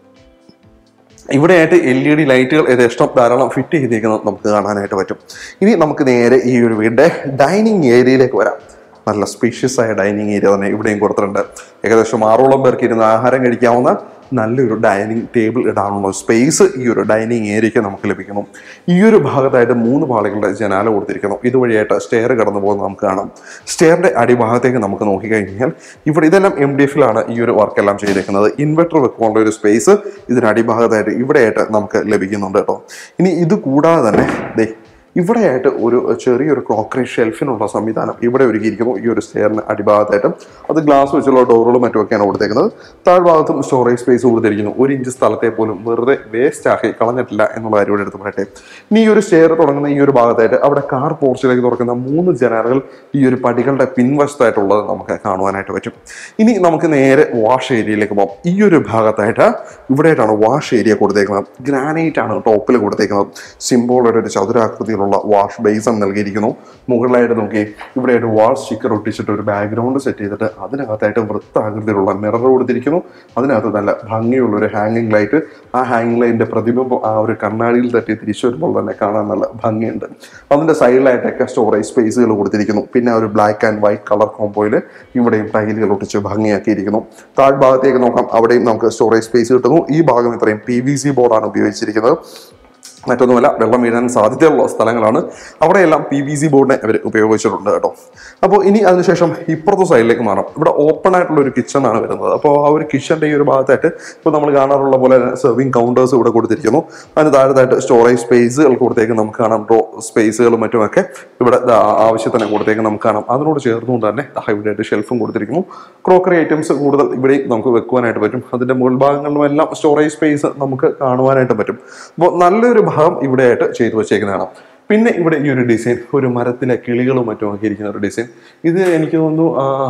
ഇവിടെയായിട്ട് എൽ ഇ ഡി ലൈറ്റുകൾ യഥേഷ്ടം ധാരാളം ഫിറ്റ് ചെയ്തേക്കുന്നത് നമുക്ക് കാണാനായിട്ട് പറ്റും ഇനി നമുക്ക് നേരെ ഈ ഒരു വീടിന്റെ ഡൈനിങ് ഏരിയയിലേക്ക് വരാം നല്ല സ്പീഷ്യസ് ആയ ഡൈനിങ് ഏരിയ തന്നെ ഇവിടെയും കൊടുത്തിട്ടുണ്ട് ഏകദേശം ആറോളം പേർക്ക് ഇരുന്ന് ആഹാരം കഴിക്കാവുന്ന നല്ലൊരു ഡൈനിങ് ടേബിൾ ഇടാനുള്ള സ്പേസ് ഈ ഒരു ഡൈനിങ് ഏരിയയ്ക്ക് നമുക്ക് ലഭിക്കുന്നു ഈ ഒരു ഭാഗത്തായിട്ട് മൂന്ന് പാളികളുടെ ജനാല കൊടുത്തിരിക്കുന്നു ഇതുവഴിയായിട്ട് സ്റ്റെയർ കടന്നു പോകുന്നത് നമുക്ക് കാണാം സ്റ്റെയറിന്റെ അടിഭാഗത്തേക്ക് നമുക്ക് നോക്കിക്കഴിഞ്ഞാൽ ഇവിടെ ഇതെല്ലാം എം ഡി എഫിലാണ് ഈ ഒരു വർക്ക് എല്ലാം ചെയ്തിരിക്കുന്നത് ഇൻവെർട്ടർ വെക്കാനുള്ള ഒരു സ്പേസ് ഇതിന് അടിഭാഗത്തായിട്ട് ഇവിടെയായിട്ട് നമുക്ക് ലഭിക്കുന്നുണ്ട് കേട്ടോ ഇനി ഇത് കൂടാതെ തന്നെ ദേ ഇവിടെയായിട്ട് ഒരു ചെറിയൊരു ക്രോക്കറി ഷെൽഫിനുള്ള സംവിധാനം ഇവിടെ ഒരുക്കിയിരിക്കുന്നു ഈ ഒരു സ്റ്റെയറിന് അടിഭാഗത്തായിട്ട് അത് ഗ്ലാസ് വെച്ചുള്ള ഡോറുകളും മറ്റുമൊക്കെയാണ് കൊടുത്തേക്കുന്നത് താഴ്ഭാഗത്തും സ്റ്റോറേജ് സ്പേസ് കൊടുത്തിരിക്കുന്നു ഒരു ഇഞ്ച് സ്ഥലത്തെ പോലും വെറുതെ വേസ്റ്റ് ആക്കി കളഞ്ഞിട്ടില്ല എന്നുള്ള കാര്യം ഇവിടെ എടുത്ത് പറയട്ടെ ഇനി ഈ ഒരു സ്റ്റെയർ തുടങ്ങുന്ന ഈ ഒരു ഭാഗത്തായിട്ട് അവിടെ കാർ പോർച്ചിലേക്ക് തുറക്കുന്ന മൂന്ന് ജനാലകൾ ഈ ഒരു പടികളുടെ പിൻവശത്തായിട്ടുള്ളത് നമുക്ക് കാണുവാനായിട്ട് പറ്റും ഇനി നമുക്ക് നേരെ വാഷ് ഏരിയയിലേക്ക് പോകാം ഈ ഒരു ഭാഗത്തായിട്ട് ഇവിടെയായിട്ടാണ് വാഷ് ഏരിയ കൊടുത്തേക്കുന്നത് ഗ്രാനൈറ്റ് ആണ് ടോപ്പിൽ കൊടുത്തേക്കുന്നത് സിംബോളുടെ ഒരു ചതുരാകൃതിയിലുള്ള വാഷ് ബേസൺ നൽകിയിരിക്കുന്നു മുകളിലായിട്ട് നോക്കി ഇവിടെയായിട്ട് വാൾ സ്റ്റിക്കർ ഒട്ടിച്ചിട്ട് ഒരു ബാക്ക്ഗ്രൗണ്ട് സെറ്റ് ചെയ്തിട്ട് അതിനകത്തായിട്ട് വൃത്താകൃതിയിലുള്ള മിറർ കൊടുത്തിരിക്കുന്നു അതിനകത്ത് നല്ല ഭംഗിയുള്ള ഒരു ഹാങ്ങിങ് ലൈറ്റ് ആ ഹാങ്ങിങ് ലൈറ്റിന്റെ പ്രതിബിംബം ആ ഒരു കണ്ണാടിയിൽ തട്ടി തിരിച്ചു വരുമ്പോൾ തന്നെ കാണാൻ നല്ല ഭംഗിയുണ്ട് അതിന്റെ സൈഡിലായിട്ടൊക്കെ സ്റ്റോറേജ് സ്പേസുകൾ കൊടുത്തിരിക്കുന്നു പിന്നെ ആ ഒരു ബ്ലാക്ക് ആൻഡ് വൈറ്റ് കളർ കോമ്പോയിൽ ഇവിടെയും ടൈലുകൾ ഒട്ടിച്ച് ഭംഗിയാക്കിയിരിക്കുന്നു താഴ്ഭാഗത്തേക്ക് നോക്കാം അവിടെയും നമുക്ക് സ്റ്റോറേജ് സ്പേസ് കിട്ടുന്നു ഈ ഭാഗം ഇത്രയും പി വി സി ബോർഡാണ് ഉപയോഗിച്ചിരിക്കുന്നത് മറ്റൊന്നുമല്ല വെള്ളം വീഴാൻ സാധ്യതയുള്ള സ്ഥലങ്ങളാണ് അവിടെയെല്ലാം പി വി സി ബോർഡിനെ അവർ ഉപയോഗിച്ചിട്ടുണ്ട് കേട്ടോ അപ്പോൾ ഇനി അതിനുശേഷം ഇപ്പുറത്തെ സൈഡിലേക്ക് മാറാം ഇവിടെ ഓപ്പൺ ആയിട്ടുള്ള ഒരു കിച്ചൺ ആണ് വരുന്നത് അപ്പോൾ ആ ഒരു കിച്ചണിന്റെ ഈ ഒരു ഭാഗത്തായിട്ട് ഇപ്പോൾ നമ്മൾ കാണാറുള്ള പോലെ സെർവിങ് കൗണ്ടേഴ്സ് ഇവിടെ കൊടുത്തിരിക്കുന്നു അതിന് താഴത്തായിട്ട് സ്റ്റോറേജ് സ്പേസുകൾ കൊടുത്തേക്ക് നമുക്ക് കാണാം ഡ്രോ സ്പേസുകളും മറ്റുമൊക്കെ ഇവിടെ ദാ ആവശ്യത്തിന് കൊടുത്തേക്ക് നമുക്ക് കാണാം അതിനോട് ചേർന്നുകൊണ്ട് തന്നെ ദാ ഇവിടെയായിട്ട് ഷെൽഫും കൊടുത്തിരിക്കുന്നു ക്രോക്കറി ഐറ്റംസ് കൂടുതൽ ഇവിടെയും നമുക്ക് വെക്കുവാനായിട്ട് പറ്റും അതിന്റെ മുകൾ ഭാഗങ്ങളിലും എല്ലാം സ്റ്റോറേജ് സ്പേസ് നമുക്ക് കാണുവാനായിട്ട് പറ്റും അപ്പോൾ നല്ലൊരു ഭാഗം ഇവിടെയായിട്ട് ചെയ്തു വെച്ചേക്കുന്നതാണ് പിന്നെ ഇവിടെ ഈ ഒരു ഡിസൈൻ ഒരു മരത്തിലെ കിളികളും മറ്റും ഒക്കെ ഇരിക്കുന്ന ഒരു ഡിസൈൻ ഇത് എനിക്ക് തോന്നുന്നു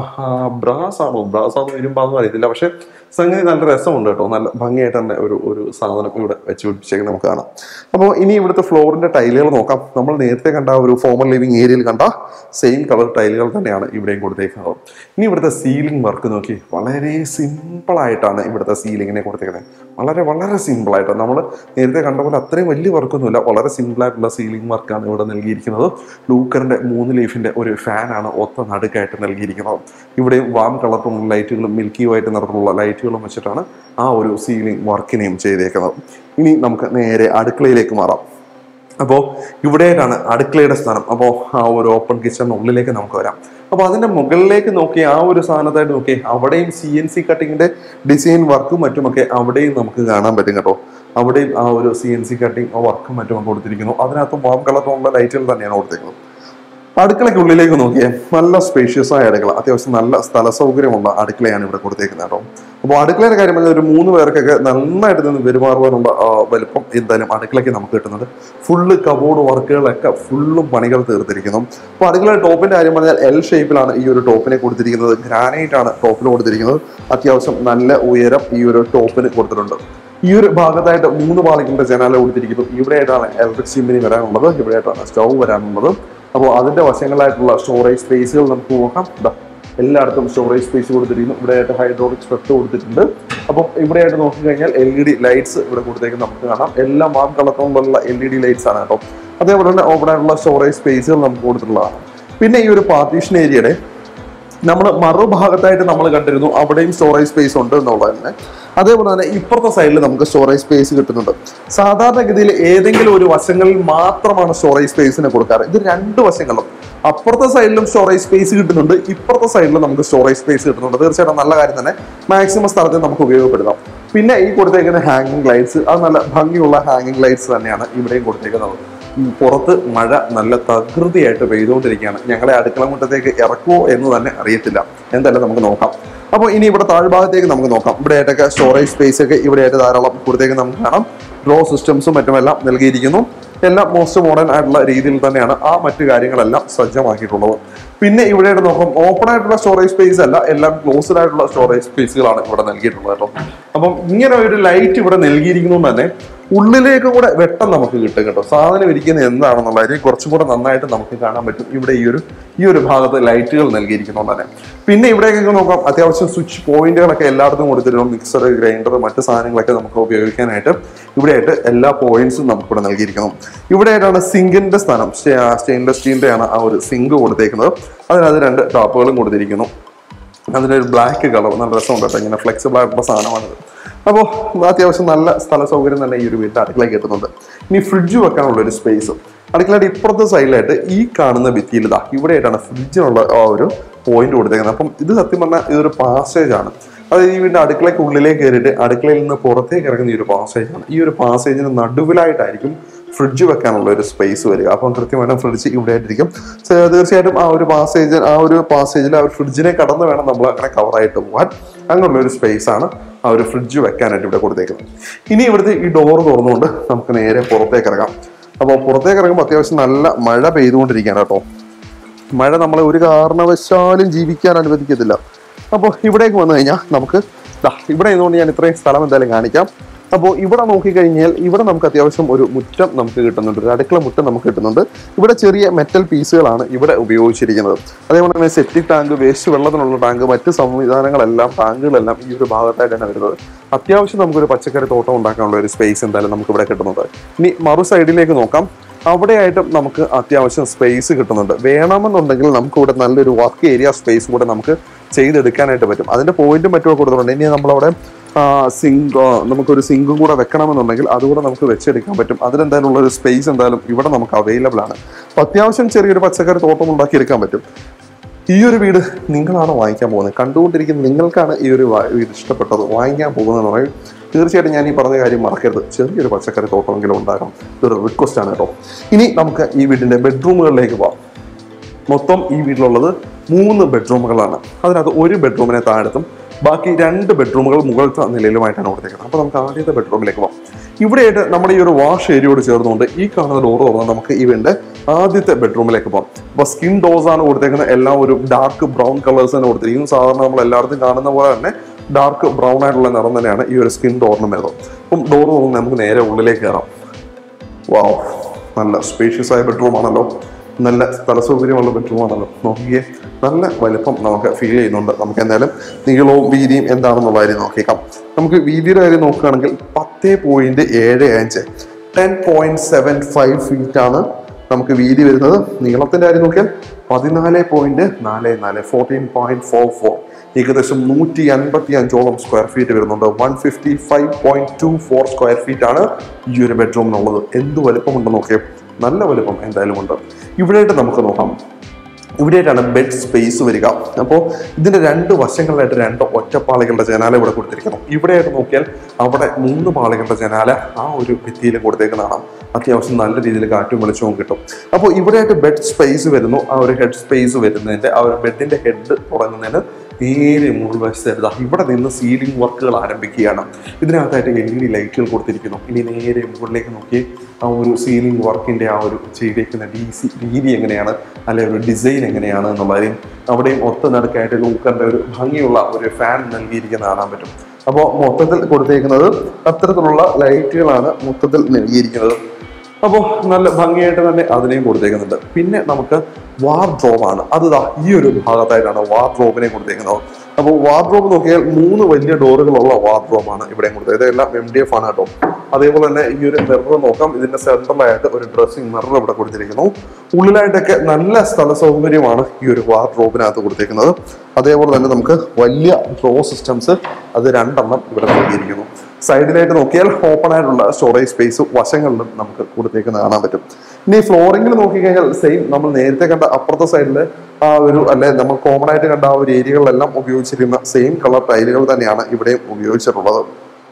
ബ്രാസ് ആണോ ബ്രാസ് ആണോ ഇരുമ്പാന്നോ അറിയത്തില്ല പക്ഷെ സംഗതി നല്ല രസമുണ്ട് കേട്ടോ നല്ല ഭംഗിയായിട്ട് തന്നെ ഒരു ഒരു സാധനം ഇവിടെ വെച്ച് പിടിപ്പിച്ചേക്കുന്നത് നമുക്ക് കാണാം അപ്പോൾ ഇനി ഇവിടുത്തെ ഫ്ലോറിന്റെ ടൈലുകൾ നോക്കാം നമ്മൾ നേരത്തെ കണ്ട ആ ഒരു ഫോമൽ ലിവിങ് ഏരിയയിൽ കണ്ട സെയിം കളർ ടൈലുകൾ തന്നെയാണ് ഇവിടെയും കൊടുത്തേക്കുന്നത് ഇനി ഇവിടുത്തെ സീലിംഗ് വർക്ക് നോക്കി വളരെ സിമ്പിളായിട്ടാണ് ഇവിടുത്തെ സീലിങ്ങിനെ കൊടുത്തേക്കുന്നത് വളരെ വളരെ സിമ്പിളായിട്ട് നമ്മൾ നേരത്തെ കണ്ട പോലെ അത്രയും വലിയ വർക്കൊന്നുമില്ല വളരെ സിമ്പിളായിട്ടുള്ള സീലിംഗ് വർക്ക് വർക്കാണ് ഇവിടെ നൽകിയിരിക്കുന്നത് ലൂക്കറിന്റെ മൂന്ന് ലീഫിന്റെ ഒരു ഫാനാണ് ഒത്ത നടുക്കായിട്ട് നൽകിയിരിക്കുന്നത് ഇവിടെയും വാം കളറിലുള്ള ലൈറ്റുകളും മിൽക്കി വൈറ്റ് നിറത്തിലുള്ള ലൈറ്റുകളും വെച്ചിട്ടാണ് ആ ഒരു സീലിംഗ് വർക്കിനെയും ചെയ്തേക്കുന്നത് ഇനി നമുക്ക് നേരെ അടുക്കളയിലേക്ക് മാറാം അപ്പോൾ ഇവിടെയായിട്ടാണ് അടുക്കളയുടെ സ്ഥാനം അപ്പോൾ ആ ഒരു ഓപ്പൺ കിച്ചണിനുള്ളിലേക്ക് നമുക്ക് വരാം അപ്പോൾ അതിന്റെ മുകളിലേക്ക് നോക്കി ആ ഒരു സാധനത്തായിട്ട് നോക്കി അവിടെയും സി എൻ സി കട്ടിങ്ങിന്റെ ഡിസൈൻ വർക്കും മറ്റുമൊക്കെ അവിടെയും നമുക്ക് കാണാൻ പറ്റും കേട്ടോ അവിടെയും ആ ഒരു സി എൻ സി കട്ടിങ് വർക്കും മറ്റും കൊടുത്തിരിക്കുന്നു അതിനകത്ത് വാം കളറിലുള്ള ലൈറ്റുകൾ തന്നെയാണ് കൊടുത്തിരിക്കുന്നത് അടുക്കളയ്ക്ക് ഉള്ളിലേക്ക് നോക്കിയേ നല്ല സ്പേഷ്യസ് ആയ അടുക്കള അത്യാവശ്യം നല്ല സ്ഥല സൗകര്യമുള്ള അടുക്കളയാണ് ഇവിടെ കൊടുത്തേക്കുന്നത് കേട്ടോ അപ്പോൾ അടുക്കളയുടെ കാര്യം പറഞ്ഞാൽ ഒരു മൂന്ന് പേർക്കൊക്കെ നന്നായിട്ട് നിന്ന് പെരുമാറുവാനുള്ള ആ, വലുപ്പം എന്തായാലും അടുക്കളയ്ക്ക് നമുക്ക് കിട്ടുന്നത് ഫുള്ള് കബോർഡ് വർക്കുകളൊക്കെ ഫുള്ളും പണികൾ തീർത്തിരിക്കുന്നു അപ്പോൾ അടുക്കളയുടെ ടോപ്പിന്റെ കാര്യം പറഞ്ഞാൽ എൽ ഷേപ്പിലാണ് ഈ ഒരു ടോപ്പിനെ കൊടുത്തിരിക്കുന്നത് ഗ്രാനൈറ്റ് ആണ് ടോപ്പിന് കൊടുത്തിരിക്കുന്നത് അത്യാവശ്യം നല്ല ഉയരം ഈ ഒരു ടോപ്പിന് കൊടുത്തിട്ടുണ്ട് ഈ ഒരു ഭാഗത്തായിട്ട് മൂന്ന് പാളികളുടെ ജനാല കൊടുത്തിരിക്കുന്നു ഇവിടെയായിട്ടാണ് ഇലക്ട്രിക് ചിമ്മിനി വരാനുള്ളത് ഇവിടെയായിട്ടാണ് സ്റ്റൗ വരാനുള്ളത് അപ്പോൾ അതിന്റെ വശങ്ങളായിട്ടുള്ള സ്റ്റോറേജ് സ്പേസുകൾ നമുക്ക് നോക്കാം ദാ എല്ലായിടത്തും സ്റ്റോറേജ് സ്പേസ് കൊടുത്തിരിക്കുന്നു ഇവിടെയായിട്ട് ഹൈഡ്രോളിക് സ്പെക്ട് കൊടുത്തിട്ടുണ്ട് അപ്പം ഇവിടെയായിട്ട് നോക്കിക്കഴിഞ്ഞാൽ എൽ ഇ ഡി ലൈറ്റ്സ് ഇവിടെ കൊടുത്തേക്ക് നമുക്ക് കാണാം എല്ലാം വാം കളറിലുള്ള എൽ ഇ ഡി ലൈറ്റ്സ് ആണ് കേട്ടോ അതേപോലെ തന്നെ ഓപ്പൺ ആയിട്ടുള്ള സ്റ്റോറേജ് സ്പേസുകൾ നമുക്ക് കൊടുത്തിട്ടുള്ളതാണ് പിന്നെ ഈ ഒരു പാർട്ടീഷൻ ഏരിയയുടെ നമ്മൾ മറുഭാഗത്തായിട്ട് നമ്മൾ കണ്ടിരുന്നു അവിടെയും സ്റ്റോറേജ് സ്പേസ് ഉണ്ട് എന്നുള്ളത് തന്നെ അതേപോലെ തന്നെ ഇപ്പുറത്തെ സൈഡിൽ നമുക്ക് സ്റ്റോറേജ് സ്പേസ് കിട്ടുന്നുണ്ട് സാധാരണഗതിയിൽ ഏതെങ്കിലും ഒരു വശങ്ങളിൽ മാത്രമാണ് സ്റ്റോറേജ് സ്പേസിന് കൊടുക്കാറ് ഇത് രണ്ട് വശങ്ങളും അപ്പുറത്തെ സൈഡിലും സ്റ്റോറേജ് സ്പേസ് കിട്ടുന്നുണ്ട് ഇപ്പുറത്തെ സൈഡിലും നമുക്ക് സ്റ്റോറേജ് സ്പേസ് കിട്ടുന്നുണ്ട് തീർച്ചയായിട്ടും നല്ല കാര്യം തന്നെ മാക്സിമം സ്ഥലത്ത് നമുക്ക് ഉപയോഗപ്പെടുത്താം പിന്നെ ഈ കൊടുത്തേക്കുന്ന ഹാങ്ങിങ് ലൈറ്റ്സ് അത് നല്ല ഭംഗിയുള്ള ഹാങ്ങിങ് ലൈറ്റ്സ് തന്നെയാണ് ഇവിടെയും കൊടുത്തേക്കുന്നത് ഉം പുറത്ത് മഴ നല്ല തകൃതിയായിട്ട് പെയ്തുകൊണ്ടിരിക്കുകയാണ് ഞങ്ങളെ അടുക്കള മുറ്റത്തേക്ക് ഇറക്കുമോ എന്ന് തന്നെ അറിയത്തില്ല എന്തായാലും നമുക്ക് നോക്കാം അപ്പോൾ ഇനി ഇവിടെ താഴ്ഭാഗത്തേക്ക് നമുക്ക് നോക്കാം ഇവിടെ ആയിട്ടൊക്കെ സ്റ്റോറേജ് സ്പേസ് ഒക്കെ ഇവിടെ ആയിട്ട് ധാരാളം ഇവിടത്തേക്ക് നമുക്ക് കാണാം ഡ്രോ സിസ്റ്റംസും മറ്റുമെല്ലാം നൽകിയിരിക്കുന്നു എല്ലാം മോസ്റ്റ് മോഡേൺ ആയിട്ടുള്ള രീതിയിൽ തന്നെയാണ് ആ മറ്റു കാര്യങ്ങളെല്ലാം സജ്ജമാക്കിയിട്ടുള്ളത് പിന്നെ ഇവിടെ നോക്കാം ഓപ്പൺ ആയിട്ടുള്ള സ്റ്റോറേജ് സ്പേസ് അല്ല എല്ലാം ക്ലോസ്ഡ് ആയിട്ടുള്ള സ്റ്റോറേജ് സ്പേസുകളാണ് ഇവിടെ നൽകിയിട്ടുള്ളത് കേട്ടോ അപ്പം ഇങ്ങനെ ഒരു ലൈറ്റ് ഇവിടെ നൽകിയിരിക്കുന്നത് തന്നെ ഉള്ളിലേക്ക് കൂടെ വെട്ടം നമുക്ക് കിട്ടും കേട്ടോ സാധനം ഇരിക്കുന്നത് എന്താണെന്നുള്ള കാര്യം കുറച്ചും കൂടെ നന്നായിട്ട് നമുക്ക് കാണാൻ പറ്റും ഇവിടെ ഈ ഒരു ഈ ഒരു ഭാഗത്ത് ലൈറ്റുകൾ നൽകിയിരിക്കുന്നത് തന്നെ പിന്നെ ഇവിടേക്കൊക്കെ നോക്കാം അത്യാവശ്യം സ്വിച്ച് പോയിന്റുകളൊക്കെ എല്ലായിടത്തും കൊടുത്തിട്ടുണ്ട് മിക്സർ ഗ്രൈൻഡർ മറ്റു സാധനങ്ങളൊക്കെ നമുക്ക് ഉപയോഗിക്കാനായിട്ട് ഇവിടെയായിട്ട് എല്ലാ പോയിന്റ്സും നമുക്ക് ഇവിടെ നൽകിയിരിക്കുന്നു ഇവിടെയായിട്ടാണ് സിങ്കിന്റെ സ്ഥാനം സ്റ്റെയിൻലെസ് സ്റ്റീലിന്റെ ആണ് ആ ഒരു സിങ്ക് കൊടുത്തേക്കുന്നത് അതിനകത്ത് രണ്ട് ടാപ്പുകളും കൊടുത്തിരിക്കുന്നു അതിനൊരു ബ്ലാക്ക് കളർ നല്ല രസമുണ്ട് കേട്ടോ ഇങ്ങനെ ഫ്ലെക്സിബിൾ ആയിട്ടുള്ള സാധനമാണിത് അപ്പോൾ അത്യാവശ്യം നല്ല സ്ഥല സൗകര്യം തന്നെ ഈ ഒരു വീട്ടിൽ അടുക്കളയിൽ കിട്ടുന്നുണ്ട് ഇനി ഫ്രിഡ്ജ് വെക്കാനുള്ള ഒരു സ്പേസ് അടുക്കളയുടെ ഇപ്പുറത്തെ സൈഡിലായിട്ട് ഈ കാണുന്ന ഭിത്തിയിൽ ഇതാ ഇവിടെയായിട്ടാണ് ഫ്രിഡ്ജിനുള്ള ആ ഒരു പോയിന്റ് കൊടുത്തേക്കുന്നത് അപ്പം ഇത് സത്യം പറഞ്ഞാൽ ഇതൊരു പാസേജ് ആണ് അതായത് ഈ വീടിന്റെ അടുക്കളയ്ക്ക് ഉള്ളിലേക്ക് കയറിയിട്ട് അടുക്കളയിൽ നിന്ന് പുറത്തേക്ക് ഇറങ്ങുന്ന ഈ ഒരു പാസേജ് ആണ് ഈ ഒരു പാസേജിന് നടുവിലായിട്ടായിരിക്കും ഫ്രിഡ്ജ് വെക്കാനുള്ള ഒരു സ്പേസ് വരിക അപ്പം കൃത്യമായിട്ടും ഫ്രിഡ്ജ് ഇവിടെ ആയിട്ടിരിക്കും So, തീർച്ചയായിട്ടും ആ ഒരു പാസേജ് ആ ഒരു പാസേജിൽ ആ ഒരു ഫ്രിഡ്ജിനെ കടന്ന് വേണം നമ്മൾ അങ്ങനെ കവറായിട്ട് പോകാൻ അങ്ങനെയുള്ള ഒരു സ്പേസ് ആണ് ആ ഒരു ഫ്രിഡ്ജ് വെക്കാനായിട്ട് ഇവിടെ കൊടുത്തേക്കുന്നത് ഇനി ഇവിടുത്തെ ഈ ഡോർ തുറന്നുകൊണ്ട് നമുക്ക് നേരെ പുറത്തേക്ക് ഇറങ്ങാം അപ്പോൾ പുറത്തേക്ക് ഇറങ്ങുമ്പോൾ അത്യാവശ്യം നല്ല മഴ പെയ്തുകൊണ്ടിരിക്കുകയാണ് കേട്ടോ മഴ നമ്മളെ ഒരു കാരണവശാലും ജീവിക്കാൻ അനുവദിക്കത്തില്ല അപ്പോൾ ഇവിടേക്ക് വന്നു കഴിഞ്ഞാൽ നമുക്ക് ദാ ഇവിടെ നിന്നുകൊണ്ട് ഞാൻ ഇത്രയും സ്ഥലം എന്തായാലും കാണിക്കാം അപ്പോൾ ഇവിടെ നോക്കിക്കഴിഞ്ഞാൽ ഇവിടെ നമുക്ക് അത്യാവശ്യം ഒരു മുറ്റം നമുക്ക് കിട്ടുന്നുണ്ട് ഒരു അടുക്കള മുറ്റം നമുക്ക് കിട്ടുന്നുണ്ട് ഇവിടെ ചെറിയ മെറ്റൽ പീസുകളാണ് ഇവിടെ ഉപയോഗിച്ചിരിക്കുന്നത് അതേപോലെ തന്നെ സെപ്റ്റിക് ടാങ്ക് വേസ്റ്റ് വെള്ളത്തിനുള്ള ടാങ്ക് മറ്റ് സംവിധാനങ്ങളെല്ലാം ടാങ്കുകളെല്ലാം ഈ ഒരു ഭാഗത്തായിട്ടാണ് വരുന്നത് അത്യാവശ്യം നമുക്കൊരു പച്ചക്കറി തോട്ടം ഉണ്ടാക്കാനുള്ള ഒരു സ്പേസ് എന്തായാലും നമുക്ക് ഇവിടെ കിട്ടുന്നുണ്ട് ഇനി മറു സൈഡിലേക്ക് നോക്കാം അവിടെയായിട്ടും നമുക്ക് അത്യാവശ്യം സ്പേസ് കിട്ടുന്നുണ്ട് വേണമെന്നുണ്ടെങ്കിൽ നമുക്ക് ഇവിടെ നല്ലൊരു വർക്ക് ഏരിയ സ്പേസ് കൂടെ നമുക്ക് ചെയ്തെടുക്കാനായിട്ട് പറ്റും അതിന്റെ പോയിന്റും മറ്റും ഒക്കെ കൊടുത്തിട്ടുണ്ട് ഇനി നമ്മളവിടെ സിങ്ക് നമുക്കൊരു സിങ്കും കൂടെ വെക്കണമെന്നുണ്ടെങ്കിൽ അതുകൂടെ നമുക്ക് വെച്ചെടുക്കാൻ പറ്റും അതിനെന്തായാലും ഉള്ള ഒരു സ്പേസ് എന്തായാലും ഇവിടെ നമുക്ക് അവൈലബിൾ ആണ് അപ്പൊ അത്യാവശ്യം ചെറിയൊരു പച്ചക്കറി തോട്ടം ഉണ്ടാക്കി എടുക്കാൻ പറ്റും ഈ ഒരു വീട് നിങ്ങളാണ് വാങ്ങിക്കാൻ പോകുന്നത് കണ്ടുകൊണ്ടിരിക്കുന്ന നിങ്ങൾക്കാണ് ഈ ഒരു വാ- വീട് ഇഷ്ടപ്പെട്ടത് വാങ്ങിക്കാൻ പോകുന്നതെന്ന് പറയും തീർച്ചയായിട്ടും ഞാൻ ഈ പറഞ്ഞ കാര്യം മറക്കരുത് ചെറിയൊരു പച്ചക്കറി തോട്ടമെങ്കിലും ഉണ്ടാകണം ഇതൊരു റിക്വസ്റ്റ് ആണ് കേട്ടോ ഇനി നമുക്ക് ഈ വീടിന്റെ ബെഡ്റൂമുകളിലേക്ക് പോവാം മൊത്തം ഈ വീട്ടിലുള്ളത് മൂന്ന് ബെഡ്റൂമുകളാണ് അതിനകത്ത് ഒരു ബെഡ്റൂമിനെ താഴത്തും ബാക്കി രണ്ട് ബെഡ്റൂമുകൾ മുകളിലത്തെ നിലയിലുമായിട്ടാണ് കൊടുത്തേക്കുന്നത് അപ്പോൾ നമുക്ക് ആദ്യത്തെ ബെഡ്റൂമിലേക്ക് പോകാം ഇവിടെയായിട്ട് നമ്മുടെ ഈ ഒരു വാഷ് ഏരിയയോട് ചേർന്നുകൊണ്ട് ഈ കാണുന്ന ഡോർ തുറന്ന് നമുക്ക് ഈ വീടിന്റെ ആദ്യത്തെ ബെഡ്റൂമിലേക്ക് പോകാം അപ്പോൾ സ്കിൻ ഡോസ് ആണ് കൊടുത്തേക്കുന്നത് എല്ലാം ഒരു ഡാർക്ക് ബ്രൗൺ കളേഴ്സ് തന്നെ കൊടുത്തിരിക്കുന്നു സാധാരണ നമ്മൾ എല്ലായിടത്തും കാണുന്ന പോലെ തന്നെ ഡാർക്ക് ബ്രൗൺ ആയിട്ടുള്ള നിറം തന്നെയാണ് ഈ ഒരു സ്കിൻ ഡോറിന് വരുന്നത് അപ്പം ഡോർ തുറന്ന് നമുക്ക് നേരെ ഉള്ളിലേക്ക് കയറാം വാവ് നല്ല സ്പേഷ്യസ് ആയ ബെഡ്റൂം ആണല്ലോ നല്ല സ്ഥല സൗകര്യമുള്ള ബെഡ്റൂം ആണല്ലോ നോക്കിയേ നല്ല വലിപ്പം നമുക്ക് ഫീൽ ചെയ്യുന്നുണ്ട് നമുക്ക് എന്തായാലും നീളവും വീതിയും എന്താണെന്നുള്ള കാര്യം നോക്കിയേക്കാം നമുക്ക് വീതിയുടെ കാര്യം നോക്കുകയാണെങ്കിൽ പത്ത് പോയിന്റ് ഏഴ് അഞ്ച് ten point seven five feet ആണ് നമുക്ക് വീതി വരുന്നത് നീളത്തിന്റെ കാര്യം നോക്കിയാൽ പതിനാല് പോയിന്റ് നാല് നാല് ഫോർട്ടീൻ പോയിന്റ് ഫോർ ഫോർ ഏകദേശം നൂറ്റി അൻപത്തി അഞ്ചോളം സ്ക്വയർ ഫീറ്റ് വരുന്നുണ്ട് one fifty five point two four square feet ആണ് ഈ ഒരു ബെഡ്റൂമിനുള്ളത് എന്ത് വലുപ്പമുണ്ടെന്ന് നോക്കിയാൽ നല്ല വലുപ്പം എന്തായാലും ഉണ്ട് ഇവിടെയായിട്ട് നമുക്ക് നോക്കാം ഇവിടെയായിട്ടാണ് ബെഡ് സ്പേസ് വരിക അപ്പോൾ ഇതിന്റെ രണ്ട് വശങ്ങളിലായിട്ട് രണ്ട് ഒറ്റപ്പാളികളുടെ ജനാല ഇവിടെ കൊടുത്തിരിക്കുന്നു ഇവിടെയായിട്ട് നോക്കിയാൽ അവിടെ മൂന്ന് പാളികളുടെ ജനാല ആ ഒരു ഭിത്തിയിൽ കൊടുത്തേക്കുന്നതാണ് അത്യാവശ്യം നല്ല രീതിയിൽ കാറ്റും വെളിച്ചവും കിട്ടും അപ്പോൾ ഇവിടെയായിട്ട് ബെഡ് സ്പേസ് വരുന്നു ആ ഒരു ഹെഡ് സ്പേസ് വരുന്നതിന്റെ ആ ഒരു ബെഡിന്റെ ഹെഡ് തുടങ്ങുന്നതിന് നേരെ മുകൾ വശത്ത് ഇതാ ഇവിടെ നിന്ന് സീലിംഗ് വർക്കുകൾ ആരംഭിക്കുകയാണ് ഇതിനകത്തായിട്ട് എൽ ഇ ഡി ലൈറ്റുകൾ കൊടുത്തിരിക്കുന്നു ഇനി നേരെ മുകളിലേക്ക് നോക്കി ആ ഒരു സീലിംഗ് വർക്കിന്റെ ആ ഒരു ചെയ്തേക്കുന്ന ഡീസി രീതി എങ്ങനെയാണ് അല്ലെ ഒരു ഡിസൈൻ എങ്ങനെയാണ് എന്നുള്ളതും അവിടെയും ഒത്ത നടുക്കായിട്ട് ലൂക്കറിന്റെ ഒരു ഭംഗിയുള്ള ഒരു ഫാൻ നൽകിയിരിക്കുന്ന കാണാൻ പറ്റും അപ്പോൾ മൊത്തത്തിൽ കൊടുത്തേക്കുന്നത് അത്തരത്തിലുള്ള ലൈറ്റുകളാണ് മൊത്തത്തിൽ നൽകിയിരിക്കുന്നത് അപ്പോൾ നല്ല ഭംഗിയായിട്ട് തന്നെ അതിനെയും കൊടുത്തേക്കുന്നുണ്ട് പിന്നെ നമുക്ക് വാർഡ്രോബാണ് അത് ദാ ഈ ഒരു ഭാഗത്തായിട്ടാണ് വാർഡ്രോബിനെ കൊടുത്തേക്കുന്നത് അപ്പോൾ വാർഡ്രോബ് നോക്കിയാൽ മൂന്ന് വലിയ ഡോറുകളുള്ള വാർഡ്രോബാണ് ഇവിടെ കൊടുത്തത് ഇതെല്ലാം എം ഡി എഫ് ആണ് കേട്ടോ അതേപോലെ തന്നെ ഈ ഒരു മിറർ നോക്കാം ഇതിന്റെ സെൻട്രലായിട്ട് ഒരു ഡ്രസ്സിംഗ് മിറർ ഇവിടെ കൊടുത്തിരിക്കുന്നു ഉള്ളിലായിട്ടൊക്കെ നല്ല സ്ഥല സൗകര്യമാണ് ഈ ഒരു വാർഡ്രോബിനകത്ത് കൊടുത്തേക്കുന്നത് അതേപോലെ തന്നെ നമുക്ക് വലിയ ഡ്രോ സിസ്റ്റംസ് അത് രണ്ടെണ്ണം ഇവിടെ നൽകിയിരിക്കുന്നു സൈഡിലായിട്ട് നോക്കിയാൽ ഓപ്പൺ ആയിട്ടുള്ള സ്റ്റോറേജ് സ്പേസ് വശങ്ങളിലും നമുക്ക് കൊടുത്തേക്കുന്നത് കാണാൻ പറ്റും ഇനി ഫ്ലോറിംഗിൽ നോക്കിക്കഴിഞ്ഞാൽ സെയിം നമ്മൾ നേരത്തെ കണ്ട അപ്പുറത്തെ സൈഡിൽ ആ ഒരു അല്ലെ നമ്മൾ കോമൺ ആയിട്ട് കണ്ട ആ ഒരു ഏരിയകളിലെല്ലാം ഉപയോഗിച്ചിരുന്ന സെയിം കളർ ടൈലുകൾ തന്നെയാണ് ഇവിടെയും ഉപയോഗിച്ചിട്ടുള്ളത്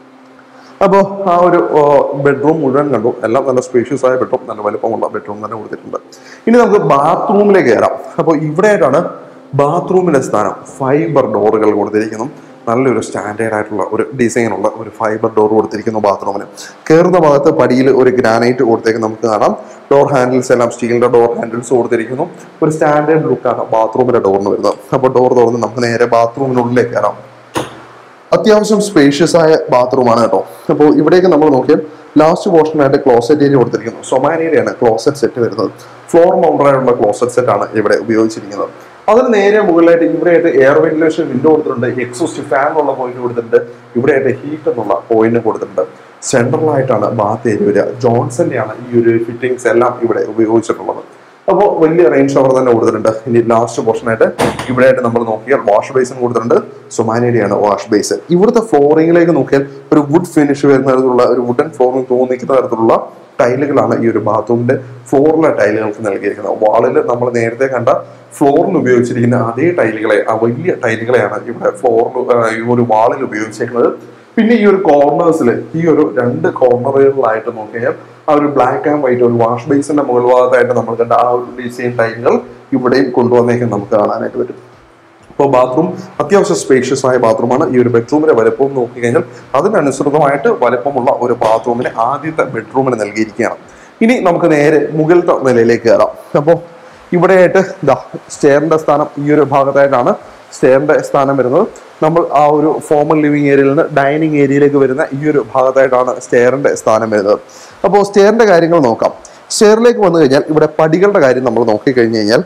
അപ്പോൾ ആ ഒരു ബെഡ്റൂം മുഴുവൻ കണ്ടു എല്ലാം നല്ല സ്പേഷ്യസ് ആയ ബെഡ്റൂം നല്ല വലുപ്പമുള്ള ബെഡ്റൂം തന്നെ കൊടുത്തിട്ടുണ്ട് ഇനി നമുക്ക് ബാത്റൂമിലേക്ക് കയറാം അപ്പോൾ ഇവിടെയായിട്ടാണ് ബാത്റൂമിന്റെ സ്ഥാനം ഫൈബർ ഡോറുകൾ കൊടുത്തിരിക്കുന്നു നല്ലൊരു സ്റ്റാൻഡേർഡ് ആയിട്ടുള്ള ഒരു ഡിസൈനുള്ള ഒരു ഫൈബർ ഡോർ കൊടുത്തിരിക്കുന്നു ബാത്റൂമിന് കയറുന്ന ഭാഗത്ത് പടിയിൽ ഒരു ഗ്രാനൈറ്റ് കൊടുത്തേക്ക് നമുക്ക് കാണാം ഡോർ ഹാൻഡിൽസ് എല്ലാം സ്റ്റീലിന്റെ ഡോർ ഹാൻഡിൽസ് കൊടുത്തിരിക്കുന്നു ഒരു സ്റ്റാൻഡേർഡ് ലുക്കാണ് ബാത്റൂമിന്റെ ഡോറിന് വരുന്നത് അപ്പോൾ ഡോർ തുറന്ന് നമുക്ക് നേരെ ബാത്റൂമിനുള്ളിലേക്ക് കയറാം അത്യാവശ്യം സ്പേഷ്യസ് ആയ ബാത്റൂമാണ് കേട്ടോ അപ്പോൾ ഇവിടേക്ക് നമ്മൾ നോക്കിയാൽ ലാസ്റ്റ് പോർഷനായിട്ട് ക്ലോസറ്റ് ഏരിയ കൊടുത്തിരിക്കുന്നു സൊമാനയുടെയാണ് ക്ലോസറ്റ് സെറ്റ് വരുന്നത് ഫ്ലോർ മൗണ്ടറായിട്ടുള്ള ക്ലോസറ്റ് സെറ്റ് ആണ് ഇവിടെ ഉപയോഗിച്ചിരിക്കുന്നത് അതിന് നേരെ മുകളിലായിട്ട് ഇവിടെയായിട്ട് എയർ വെന്റിലേഷൻ വിൻഡോ കൊടുത്തിട്ടുണ്ട് എക്സോസ്റ്റ് ഫാൻ എന്നുള്ള പോയിന്റ് കൊടുത്തിട്ടുണ്ട് ഇവിടെയായിട്ട് ഹീറ്റ് എന്നുള്ള പോയിന്റ് കൊടുത്തിട്ടുണ്ട് സെൻട്രലായിട്ടാണ് ബാത്ത് ഏരിയ വരിക ജോൺസന്റെയാണ് ഈ ഒരു ഫിറ്റിംഗ്സ് എല്ലാം ഇവിടെ ഉപയോഗിച്ചിട്ടുള്ളത് അപ്പോൾ വലിയ റേഞ്ച് ഷവർ തന്നെ കൊടുത്തിട്ടുണ്ട് ഇനി ലാസ്റ്റ് പോർഷനായിട്ട് ഇവിടെയായിട്ട് നമ്മൾ നോക്കിയാൽ വാഷ് ബേസിൻ കൊടുത്തിട്ടുണ്ട് സൊമാനയുടെയാണ് വാഷ് ബേസിൻ ഇവിടുത്തെ ഫ്ലോറിംഗിലേക്ക് നോക്കിയാൽ ഒരു വുഡ് ഫിനിഷ് വരുന്ന തരത്തിലുള്ള ഒരു വുഡൻ ഫ്ലോറിംഗ് തോന്നിക്കുന്ന തരത്തിലുള്ള ടൈലുകളാണ് ഈ ഒരു ബാത്റൂമിന്റെ ഫ്ലോറിലെ ടൈലുകൾക്ക് നൽകിയിരിക്കുന്നത് വാളിൽ നമ്മൾ നേരത്തെ കണ്ട ഫ്ലോറിൽ ഉപയോഗിച്ചിരിക്കുന്ന അതേ ടൈലുകളെ ആ വലിയ ടൈലുകളെയാണ് ഇവിടെ ഫ്ലോറിൽ ഈ ഒരു വാളിൽ ഉപയോഗിച്ചിരിക്കുന്നത് പിന്നെ ഈ ഒരു കോർണേഴ്സിൽ ഈ ഒരു രണ്ട് കോർണറുകളിലായിട്ട് നോക്കിയാൽ ആ ഒരു ബ്ലാക്ക് ആൻഡ് വൈറ്റ് ഒരു വാഷ് ബേസിന്റെ മുകൾ ഭാഗത്തായിട്ട് നമ്മൾ കണ്ട ആ ഒരു ഡിസൈൻ ടൈലുകൾ ഇവിടെയും കൊണ്ടുവന്നേക്കും നമുക്ക് കാണാനായിട്ട് പറ്റും അപ്പോൾ ബാത്റൂം അത്യാവശ്യം സ്പേഷ്യസ് ആയ ബാത്റൂമാണ് ഈ ഒരു ബെഡ്റൂമിന്റെ വലുപ്പം നോക്കിക്കഴിഞ്ഞാൽ അതിനനുസൃതമായിട്ട് വലുപ്പമുള്ള ഒരു ബാത്റൂമിന് ആദ്യത്തെ ബെഡ്റൂമിന് നൽകിയിരിക്കുകയാണ് ഇനി നമുക്ക് നേരെ മുകളിലത്തെ നിലയിലേക്ക് കയറാം അപ്പോൾ ഇവിടെയായിട്ട് ഇതാ സ്റ്റെയറിന്റെ സ്ഥാനം ഈ ഒരു ഭാഗത്തായിട്ടാണ് സ്റ്റെയറിന്റെ സ്ഥാനം വരുന്നത് നമ്മൾ ആ ഒരു ഫോമൽ ലിവിങ് ഏരിയയിൽ നിന്ന് ഡൈനിങ് ഏരിയയിലേക്ക് വരുന്ന ഈ ഒരു ഭാഗത്തായിട്ടാണ് സ്റ്റെയറിന്റെ സ്ഥാനം വരുന്നത് അപ്പോൾ സ്റ്റെയറിന്റെ കാര്യങ്ങൾ നോക്കാം സ്റ്റെയറിലേക്ക് വന്നു കഴിഞ്ഞാൽ ഇവിടെ പടികളുടെ കാര്യം നമ്മൾ നോക്കിക്കഴിഞ്ഞ് കഴിഞ്ഞാൽ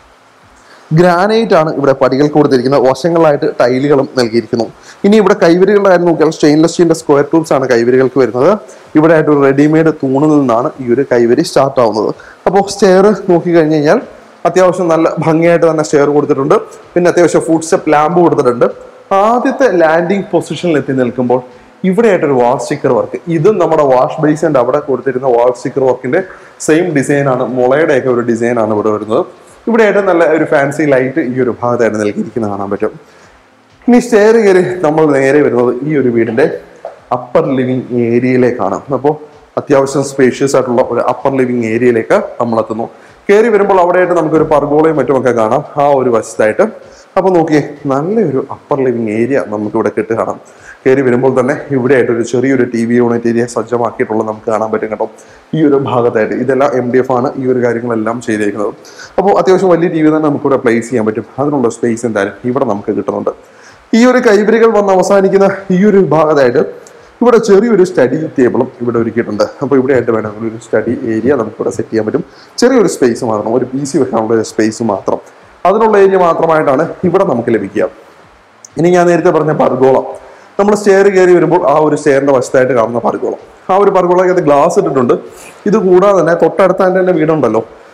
ഗ്രാനൈറ്റ് ആണ് ഇവിടെ പടികൾക്ക് കൊടുത്തിരിക്കുന്നത് വശങ്ങളായിട്ട് ടൈലുകളും നൽകിയിരിക്കുന്നു ഇനി ഇവിടെ കൈവരികളുടെ കാര്യം നോക്കിയാൽ സ്റ്റെയിൻലെസ് സ്റ്റീലിന്റെ സ്ക്വയർ ടൂൾസ് ആണ് കൈവരികൾക്ക് വരുന്നത് ഇവിടെ ആയിട്ട് ഒരു റെഡിമെയ്ഡ് തൂണിൽ നിന്നാണ് ഈ ഒരു കൈവരി സ്റ്റാർട്ട് ആവുന്നത് അപ്പോൾ സ്റ്റെയർ നോക്കി കഴിഞ്ഞ് കഴിഞ്ഞാൽ അത്യാവശ്യം നല്ല ഭംഗിയായിട്ട് തന്നെ സ്റ്റെയർ കൊടുത്തിട്ടുണ്ട് പിന്നെ അത്യാവശ്യം ഫുഡ് സ്റ്റെപ്പ് ലാമ്പ് കൊടുത്തിട്ടുണ്ട് ആദ്യത്തെ ലാൻഡിംഗ് പൊസിഷനിൽ എത്തി നിൽക്കുമ്പോൾ ഇവിടെയായിട്ടൊരു വാൾ സ്റ്റിക്കർ വർക്ക് ഇതും നമ്മുടെ വാഷ് ബേസിന്റെ അവിടെ കൊടുത്തിരുന്ന വാൾ സ്റ്റിക്കർ വർക്കിന്റെ സെയിം ഡിസൈനാണ് മുളയുടെയൊക്കെ ഒരു ഡിസൈനാണ് ഇവിടെ വരുന്നത് ഇവിടെയായിട്ട് നല്ല ഒരു ഫാൻസി ലൈറ്റ് ഈ ഒരു ഭാഗത്തായിട്ട് നൽകിയിരിക്കുന്നത് കാണാൻ പറ്റും ഇനി സ്റ്റെയർ കയറി നമ്മൾ നേരെ വരുന്നത് ഈ ഒരു വീടിന്റെ അപ്പർ ലിവിങ് ഏരിയയിലേക്കാണ് അപ്പോൾ അത്യാവശ്യം സ്പേഷ്യസ് ആയിട്ടുള്ള ഒരു അപ്പർ ലിവിങ് ഏരിയയിലേക്ക് നമ്മൾ എത്തുന്നു കയറി വരുമ്പോൾ അവിടെയായിട്ട് നമുക്കൊരു പർഗോളയും മറ്റുമൊക്കെ കാണാം ആ ഒരു വശത്തായിട്ട് അപ്പോൾ നോക്കിയേ നല്ലൊരു അപ്പർ ലിവിങ് ഏരിയ നമുക്ക് ഇവിടെ കിട്ടി കാണാം കയറി വരുമ്പോൾ തന്നെ ഇവിടെ ആയിട്ട് ഒരു ചെറിയൊരു ടി വി യൂണിറ്റ് ഏരിയ സജ്ജമാക്കിയിട്ടുള്ളത് നമുക്ക് കാണാൻ പറ്റും കേട്ടോ ഈ ഒരു ഭാഗത്തായിട്ട് ഇതെല്ലാം എം ഡി എഫ് ആണ് ഈ ഒരു കാര്യങ്ങളെല്ലാം ചെയ്തിരിക്കുന്നത് അപ്പോൾ അത്യാവശ്യം വലിയ ടി വി തന്നെ നമുക്കിവിടെ പ്ലേസ് ചെയ്യാൻ പറ്റും അതിനുള്ള സ്പേസ് എന്തായാലും ഇവിടെ നമുക്ക് കിട്ടുന്നുണ്ട് ഈ ഒരു കൈവരികൾ വന്ന് അവസാനിക്കുന്ന ഈ ഒരു ഭാഗത്തായിട്ട് ഇവിടെ ചെറിയൊരു സ്റ്റഡി ടേബിളും ഇവിടെ ഒരുക്കിയിട്ടുണ്ട് അപ്പോൾ ഇവിടെ ആയിട്ട് വേണമെങ്കിൽ ഒരു സ്റ്റഡി ഏരിയ നമുക്ക് ഇവിടെ സെറ്റ് ചെയ്യാൻ പറ്റും ചെറിയൊരു സ്പേസ് മാത്രം ഒരു പി സി വെക്കാനുള്ള ഒരു സ്പേസ് മാത്രം അതിനുള്ള ഏരിയ മാത്രമായിട്ടാണ് ഇവിടെ നമുക്ക് ലഭിക്കുക ഇനി ഞാൻ നേരത്തെ പറഞ്ഞ പർഗോളം നമ്മൾ സ്റ്റെയർ കയറി വരുമ്പോൾ ആ ഒരു സ്റ്റെയറിന്റെ വശത്തായിട്ട് കാണുന്ന പർഗോളം ആ ഒരു പർഗോളയ്ക്കകത്ത് ഗ്ലാസ് ഇട്ടിട്ടുണ്ട് ഇത് കൂടാതെ തന്നെ തൊട്ടടുത്ത തന്നെ വീടുണ്ടല്ലോ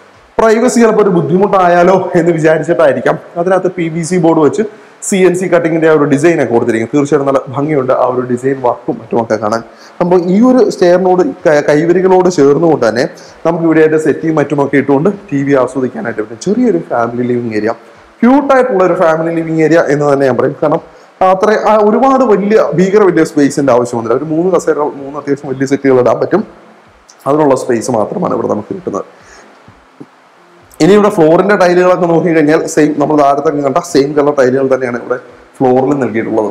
പ്രൈവസി ചിലപ്പോൾ ഒരു ബുദ്ധിമുട്ടായാലോ എന്ന് വിചാരിച്ചിട്ടായിരിക്കാം അതിനകത്ത് പി വി സി ബോർഡ് വെച്ച് സി എൻ സി കട്ടിങ്ങിന്റെ ആ ഒരു ഡിസൈൻ ഒക്കെ കൊടുത്തിരിക്കും തീർച്ചയായിട്ടും നല്ല ഭംഗിയുണ്ട് ആ ഒരു ഡിസൈൻ വർക്കും മറ്റുമൊക്കെ കാണാൻ അപ്പോൾ ഈ ഒരു സ്റ്റെയറിനോട് ക- കൈവരികളോട് ചേർന്നുകൊണ്ട് തന്നെ നമുക്ക് ഇവിടെയായിട്ട് സെറ്റിയും മറ്റുമൊക്കെ ഇട്ടുകൊണ്ട് ടി വി ആസ്വദിക്കാനായിട്ട് പറ്റും ചെറിയൊരു ഫാമിലി ലിവിങ് ഏരിയ ക്യൂട്ടായിട്ടുള്ള ഒരു ഫാമിലി ലിവിങ് ഏരിയ എന്ന് തന്നെ ഞാൻ പറയും കാരണം അത്ര ആ ഒരുപാട് വലിയ ഭീകര വലിയ സ്പേസിന്റെ ആവശ്യമൊന്നുമില്ല ഒരു മൂന്ന് കസേരകൾ മൂന്ന് അത്യാവശ്യം വലിയ സെറ്റുകൾ ഇടാൻ പറ്റും അതിനുള്ള സ്പേസ് മാത്രമാണ് ഇവിടെ നമുക്ക് കിട്ടുന്നത് ഇനി ഇവിടെ ഫ്ലോറിന്റെ ടൈലുകളൊക്കെ നോക്കി കഴിഞ്ഞാൽ സെയിം നമ്മൾ താഴത്തൊക്കെ കണ്ട സെയിം കളർ ടൈലുകൾ തന്നെയാണ് ഇവിടെ ഫ്ലോറിൽ നൽകിയിട്ടുള്ളത്